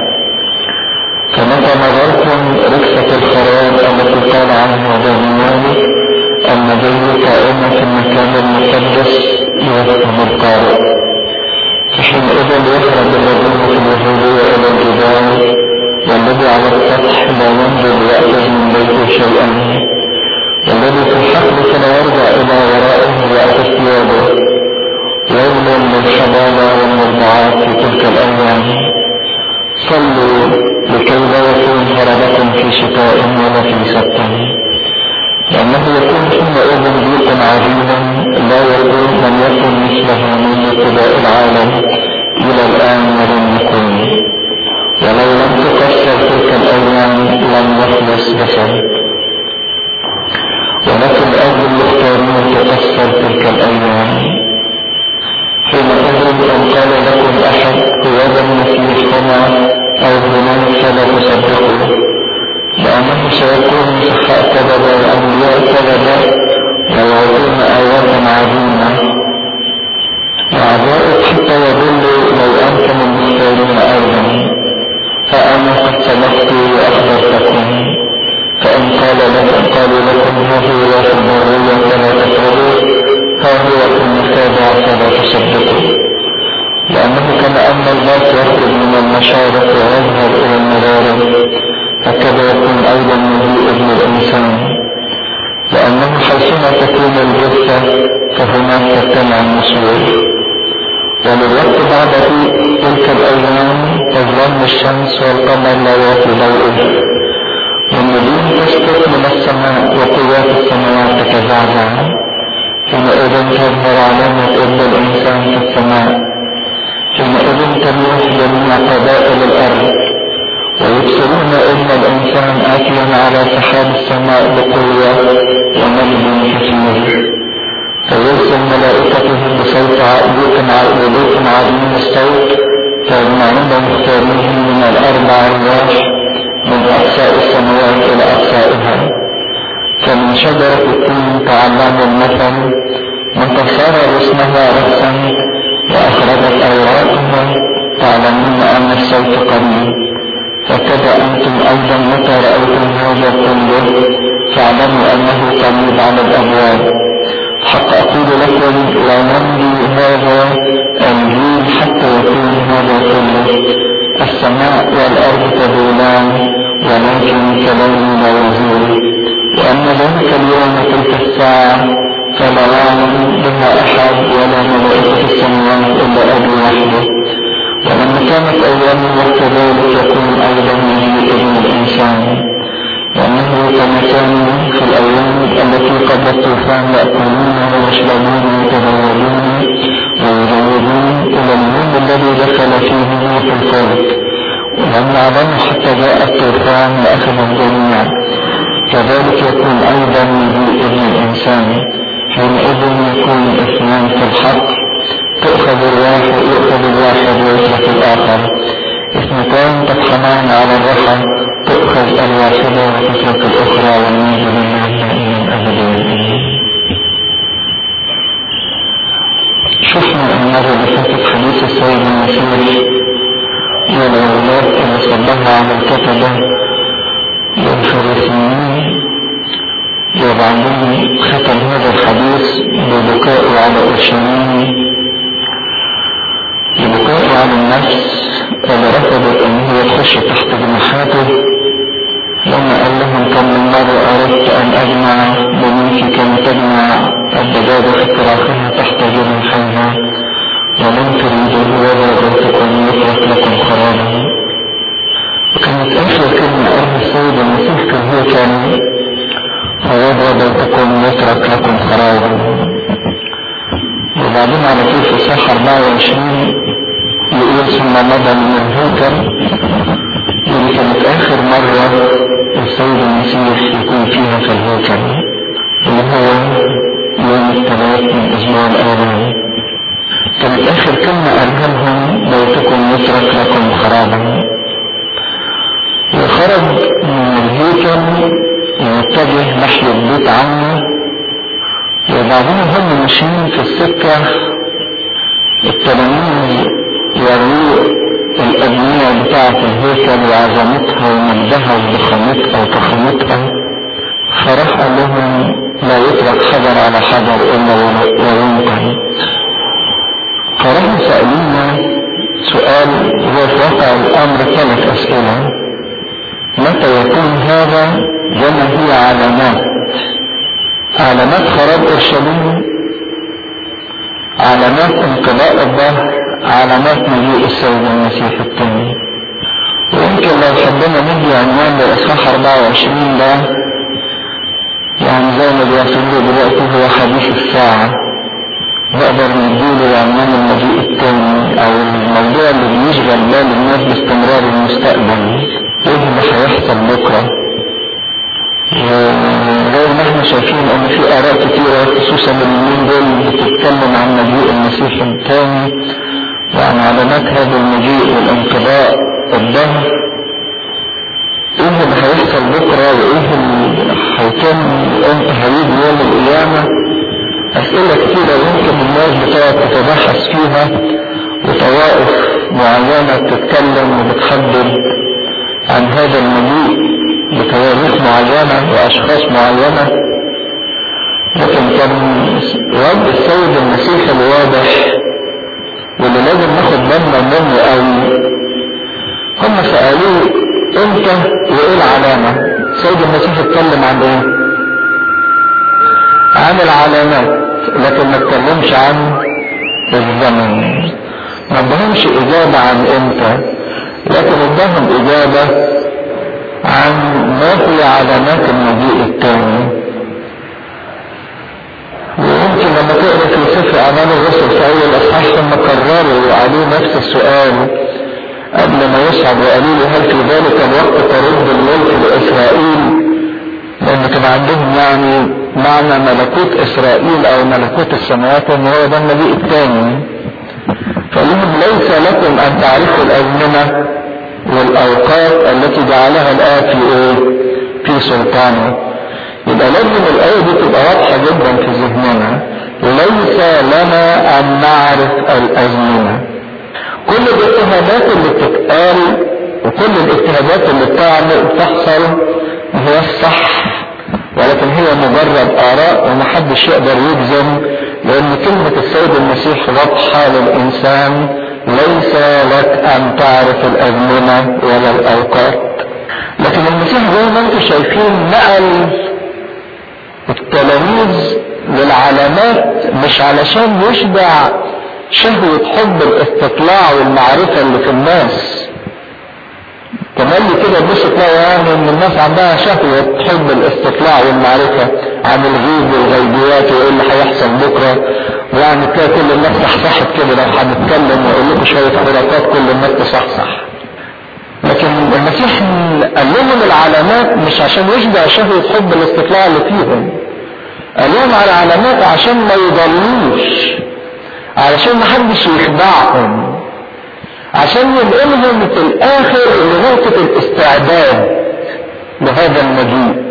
فمتى نظرتم ركسة الخراب التي قال عنها دانيال النبي قائما في المكان المقدس يفهم القارئ فحينئذ يهرب الذين في اليهودية إلى الجبال والذي على السطح لا ينزل يأخذ من بيته شيئا والذي في الحقل فلا يرجع إلى ورائه يأخذ ثيابه ويل للحضانة والمرضعات في تلك الأيام صلوا لكي لا يكون هربكم في شتاء ولا في سبت لأنه يكون حينئذ ضيق عظيما لا يكون لم يكن مثله من ابتداء العالم إلى الآن ولم يكن ولو لم تكسر تلك الأيام لم يخلص بشر ولكن أجل المختارين تكسر تلك الأيام حينئذ إن قال لكم أحد هذا المسيح هنا أو هناك فلا تصدقوا لأنه سيكون صحاء كذبا وأنبياء كذبا ويعطون آيات عظيمة وعجائب حتى يضلوا لو أنتم المختارين أيضا فأنا قد سبقت وأخبرتكم فإن قال لكم قالوا لكم هذه في البرية فلا تفعلوا ها هو في المتابعة فلا تصدقوا لأنه كما أن الباس يخرج من المشارق ويظهر إلى المغارب هكذا يكون أيضا مجيء ابن الإنسان لأنه حيثما تكون الجثة فهناك تجتمع النسور وللوقت بعد تلك الأيام تظلم الشمس والقمر لا يأتي ضوءه والنجوم تسقط من السماء وقوات السماوات تتزعزع حينئذ تظهر علامة ابن الإنسان في السماء حينئذ تلوح جميع قبائل الأرض ويبصرون ابن الإنسان آكلا على سحاب السماء بقوة ومجد كثير فيرسل ملائكته بصوت عقبوك عقبوك عظيم الصوت فيجمعون مختارين من الأربع الواح من أقصاء السماوات إلى أقصائها فمن شجرة التين تعلموا المثل من تصار اسمها رأسا وأخرجت أوراقها تعلمون أن الصوت قريب فكذا أنتم أيضا متى رأيتم هذا كله فاعلموا أنه قريب على الأبواب حق أقول لكم لا نمضي هذا الجيل حتى يكون هذا كله السماء والأرض تزولان ولكن كلامي لا يزول وأن ذلك اليوم تلك الساعة فلا يعلم بها أحد ولا ملائكة السماوات إلا أبي وحده ولما كانت أيام الوقت ذلك يكون أيضا من ابن الإنسان وأنه كما كان في الأيام التي قبل الطوفان يأكلون ويشربون ويتزوجون ويزوجون إلى اليوم الذي دخل فيه نوح الفلك ولم يعلموا حتى جاء الطوفان وأخذ الجميع كذلك يكون أيضا ابن الإنسان حينئذ يكون اثنان في الحق تؤخذ الواحد يؤخذ الواحد ويترك الآخر اثنتان تطحنان على الرحم تؤخذ الواحدة وتترك الأخرى والنيل لله دائما أبدا شفنا المرة اللي فاتت حديث السيد المسيح والأولاد اللي صلها على الكتبة والفريسيين وبعدين ختم هذا الحديث ببكائه على أورشليم ببكائه على النفس اللي رفضت ان هي تخش تحت جناحاته لما قال لهم كم من مرة أردت أن أجمع بنيتي كما تجمع الدجاجة في فراخها تحت جناحيها ولم تريدوا ولا بيتكم يترك لكم خرابا وكانت آخر كلمة قالها السيد المسيح كان هو كان فوضع بيتكم يترك لكم خرابا وبعدين على طول في صح 24 يقول ثم مضى من الهيكل ودي كانت آخر مرة السيد المسيح يكون فيها في الهيكل اللي هو يوم الثلاث من الأسبوع الأولاني كانت آخر كلمة قالها لهم بيتكم يترك لكم خرابا وخرج من الهيكل واتجه نحو البيت عمه وبعدين هم ماشيين في السكة التلاميذ يروي الأبنية بتاعة الهيكل وعظمتها ومجدها وضخامتها وفخامتها فراح قال لهم لا يترك حجر على حجر إلا وينقل فنحن سألونا سؤال هو في واقع الأمر ثلاث أسئلة متى يكون هذا وما هي علامات علامات خراب أورشليم علامات انقضاء الظهر علامات مجيء السيد المسيح الثاني ويمكن لو حبينا ندي عنوان لإصحاح 24 ده يعني زي ما بيصل دلوقتي هو حديث الساعة نقدر نديله عنوان المجيء الثاني أو الموضوع اللي بيشغل بال الناس باستمرار المستقبل إيه اللي هيحصل بكرة زي ما احنا شايفين ان في اراء كتيرة خصوصا اليومين دول بتتكلم عن مجيء المسيح الثاني وعن علامات هذا المجيء والانقضاء الظهر ايه اللي هيحصل بكرة وايه اللي هيتم امتى هيجي يوم القيامة اسئلة كتيرة يمكن الناس بتقعد تتبحث فيها وطوائف معينة بتتكلم وبتحدد عن هذا المجيء بتواريخ معينة واشخاص معينة لكن كان رد السيد المسيح الواضح واللي لازم ناخد بالنا منه قوي هم سألوه امتى وايه العلامة السيد المسيح اتكلم عن ايه عن العلامات لكن ما اتكلمش عن الزمن ما ادهمش اجابة عن امتى لكن ادهم اجابة عن ما هي علامات المجيء الثاني ويمكن لما تقرا في سفر اعمال الرسل في اول اصحاح ثم كرروا عليه نفس السؤال قبل ما يصعد وقالوا له هل في ذلك الوقت ترد الملك لاسرائيل لان كان عندهم يعني معنى ملكوت اسرائيل او ملكوت السماوات ان هو ده المجيء الثاني فلهم ليس لكم ان تعرفوا الازمنه والاوقات التي جعلها الاب في ايه في سلطانه يبقى لازم الايه دي تبقى واضحه جدا في ذهننا ليس لنا ان نعرف الازمنه كل الاجتهادات اللي بتتقال وكل الاجتهادات اللي بتعمل بتحصل هي الصح ولكن هي مجرد اراء ومحدش يقدر يجزم لان كلمه السيد المسيح واضحه للانسان ليس لك ان تعرف الازمنة ولا الاوقات لكن المسيح زي ما انتم شايفين نقل التلاميذ للعلامات مش علشان يشبع شهوة حب الاستطلاع والمعرفة اللي في الناس تملي كده تبص تلاقي يعني ان الناس عندها شهوة حب الاستطلاع والمعرفة عن الغيب والغيبيات وايه اللي هيحصل بكرة يعني تلاقي كل الناس صحصحت كده لو هنتكلم واقول لكم شوية خرافات كل الناس تصحصح لكن المسيح قال لهم العلامات مش عشان يشبع شهوة حب الاستطلاع اللي فيهم قال لهم على علامات عشان ما يضلوش علشان ما حدش يخدعهم عشان ينقلهم في الاخر لنقطة الاستعداد لهذا المجيء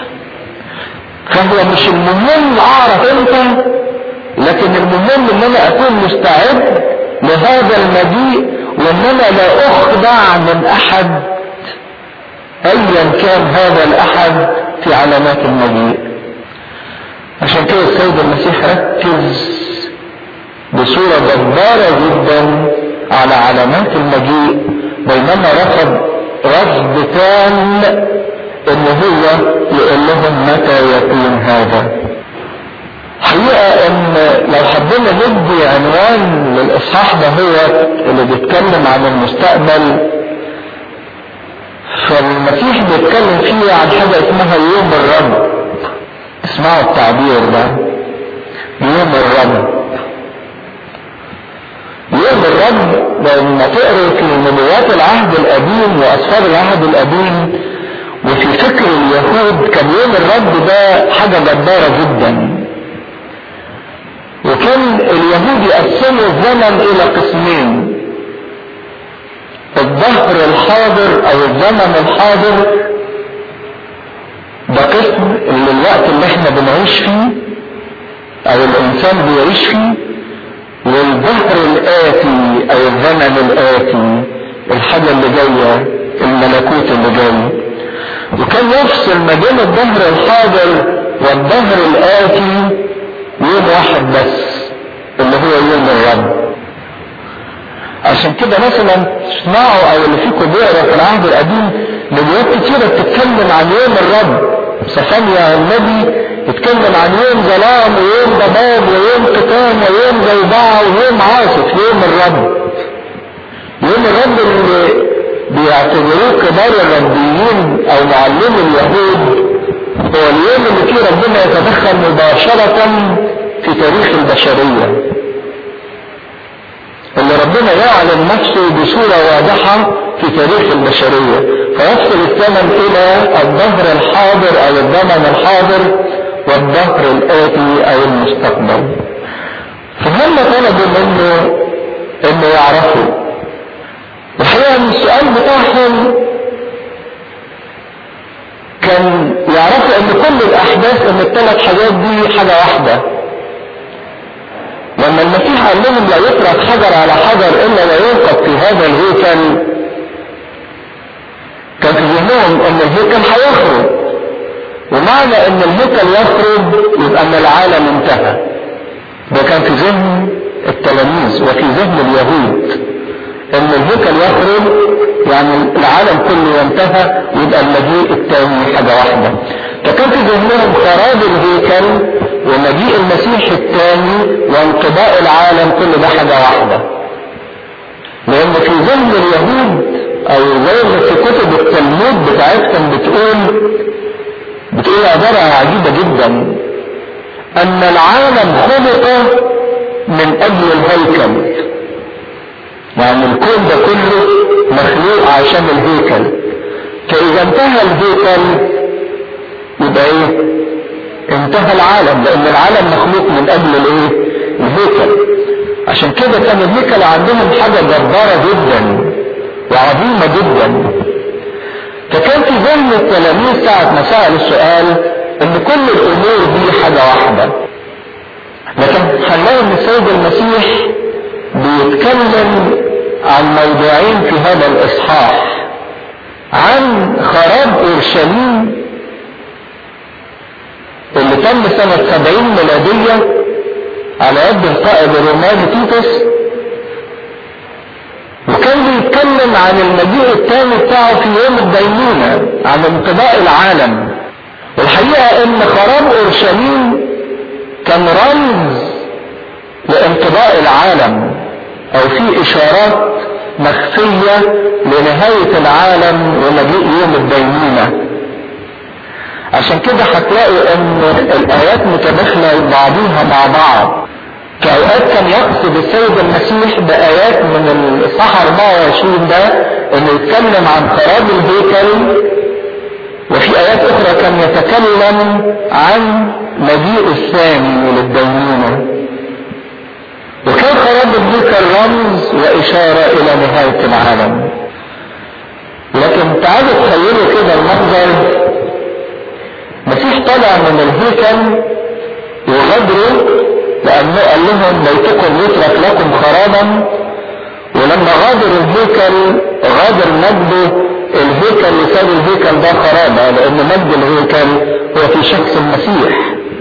فهو مش المهم اعرف امتى لكن المهم ان انا اكون مستعد لهذا المجيء وان انا لا اخدع من احد ايا كان هذا الاحد في علامات المجيء عشان كده السيد المسيح ركز بصورة جبارة جدا على علامات المجيء بينما رفض رفض تام ان هو يقول لهم متى يكون هذا حقيقة ان لو حبينا ندي عنوان للاصحاح ده هو اللي بيتكلم عن المستقبل فالمسيح بيتكلم فيه عن حاجة اسمها يوم الرب اسمعوا التعبير ده يوم الرب يوم الرب لما تقروا في نبوات العهد القديم واسفار العهد القديم وفي فكر اليهود كان يوم الرب ده حاجة جبارة جدا وكان اليهود يقسموا الزمن الى قسمين الظهر الحاضر او الزمن الحاضر ده قسم اللي الوقت اللي احنا بنعيش فيه او الانسان بيعيش فيه والظهر الآتي أو الزمن الآتي الحاجة اللي جاية الملكوت اللي جاي وكان يفصل ما بين الظهر الحاضر والظهر الآتي يوم واحد بس اللي هو يوم الرب عشان كده مثلا تسمعوا او اللي فيكم بيقرا في العهد القديم نبوات كتيرة بتتكلم عن يوم الرب صفانيا النبي يتكلم عن يوم ظلام ويوم ضباب ويوم قتام ويوم زوبعة ويوم عاصف يوم الرب يوم الرب اللي بيعتبروه كبار الربيين او معلمي اليهود هو اليوم اللي فيه ربنا يتدخل مباشرة في تاريخ البشرية اللي ربنا يعلن نفسه بصورة واضحة في تاريخ البشرية فيفصل الثمن إلى الظهر الحاضر أو الزمن الحاضر والظهر الآتي أو المستقبل فهم طلبوا منه إنه يعرفوا الحقيقة ان السؤال بتاعهم كان يعرفوا ان كل الاحداث ان الثلاث حاجات دي حاجة واحدة لما المسيح قال لهم لا يترك حجر على حجر الا ويوقف في هذا الهيكل كان في ذهنهم ان الهيكل هيخرج ومعنى ان الهيكل يخرج يبقى ان العالم انتهى ده كان في ذهن التلاميذ وفي ذهن اليهود ان الهيكل يخرج يعني العالم كله ينتهى ويبقى المجيء الثاني حاجه واحده فكان في ذهنهم خراب الهيكل ومجيء المسيح الثاني وانقضاء العالم كل ده حاجه واحده لان في ذهن اليهود او زي ما في كتب التلمود بتاعتهم بتقول بتقول عباره عجيبه جدا ان العالم خلق من اجل الهيكل يعني الكون ده كله مخلوق عشان الهيكل فاذا انتهى الهيكل يبقى ايه انتهى العالم لان العالم مخلوق من اجل الايه الهيكل عشان كده كان الهيكل عندهم حاجة جبارة جدا وعظيمة جدا فكان في ذهن التلاميذ ساعة ما سألوا السؤال ان كل الامور دي حاجة واحدة لكن هنلاقي ان السيد المسيح بيتكلم عن موضوعين في هذا الاصحاح عن خراب اورشليم اللي تم سنة سبعين ميلادية على يد القائد الروماني تيتوس وكان بيتكلم عن المجيء الثاني بتاعه في يوم الدينونة عن انقضاء العالم والحقيقة ان خراب اورشليم كان رمز لانقضاء العالم او في اشارات مخفية لنهاية العالم ومجيء يوم الدينونة عشان كده هتلاقوا ان الايات متداخلة بعضيها مع بعض في اوقات كان يقصد السيد المسيح بايات من الاصحاح 24 ده انه يتكلم عن خراب الهيكل وفي ايات اخرى كان يتكلم عن مجيء الثاني للدينونة وكان خراب الهيكل رمز واشارة الى نهاية العالم لكن تعالوا تخيلوا كده المنظر المسيح طلع من الهيكل وغدروا لأنه قال لهم بيتكم يترك لكم خرابا ولما غادر الهيكل غادر مجده الهيكل وساب الهيكل ده خرابة لأن مجد الهيكل هو في شخص المسيح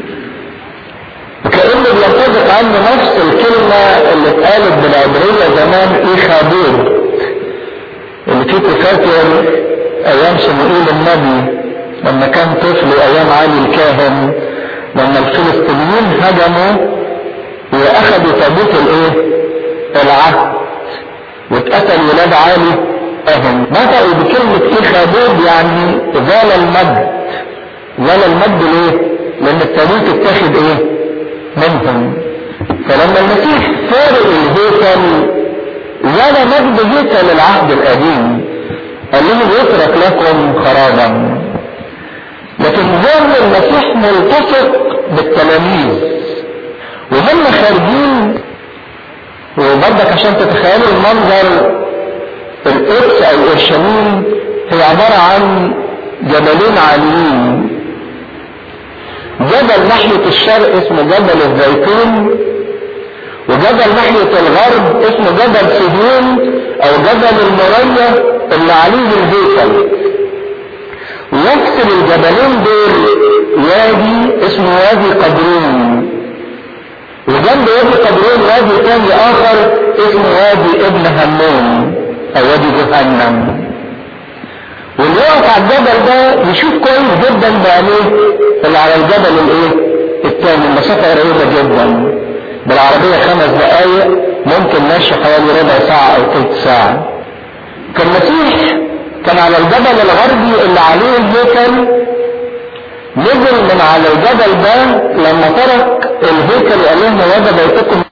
وكأنه بينطبق عنه نفس الكلمة اللي اتقالت بالعبرية زمان إيخابور اللي فيكم فاكر أيام شموئيل النبي لما كان طفل ايام علي الكاهن لما الفلسطينيين هجموا واخذوا تابوت الايه العهد واتقتل ولاد علي كاهن نطقوا بكلمة ايخابود يعني زال المجد زال المجد ليه لان التابوت اتاخد ايه منهم فلما المسيح فارق الهيكل زال مجد هيكل العهد القديم قال لهم يترك لكم خرابا لكن ظل المسيح ملتصق بالتلاميذ وهم خارجين وبرضك عشان تتخيلوا المنظر القدس او اورشليم هي عبارة عن جبلين عاليين جبل ناحية الشرق اسمه جبل الزيتون وجبل ناحية الغرب اسمه جبل سهيون او جبل المرية اللي عليه الهيكل يفصل الجبلين دول وادي اسمه وادي قدرون وجنب وادي قدرون وادي ثاني اخر اسمه وادي ابن همون او وادي جهنم واللي يقف على الجبل ده يشوف كويس جدا بعينيه اللي على الجبل الايه الثاني المسافة قريبة جدا بالعربية خمس دقايق ممكن ماشي حوالي ربع ساعة او ثلث ساعة كان المسيح كان على الجبل الغربي اللي عليه الهيكل نزل من على الجبل ده لما ترك الهيكل وقال لهم وجد بيتكم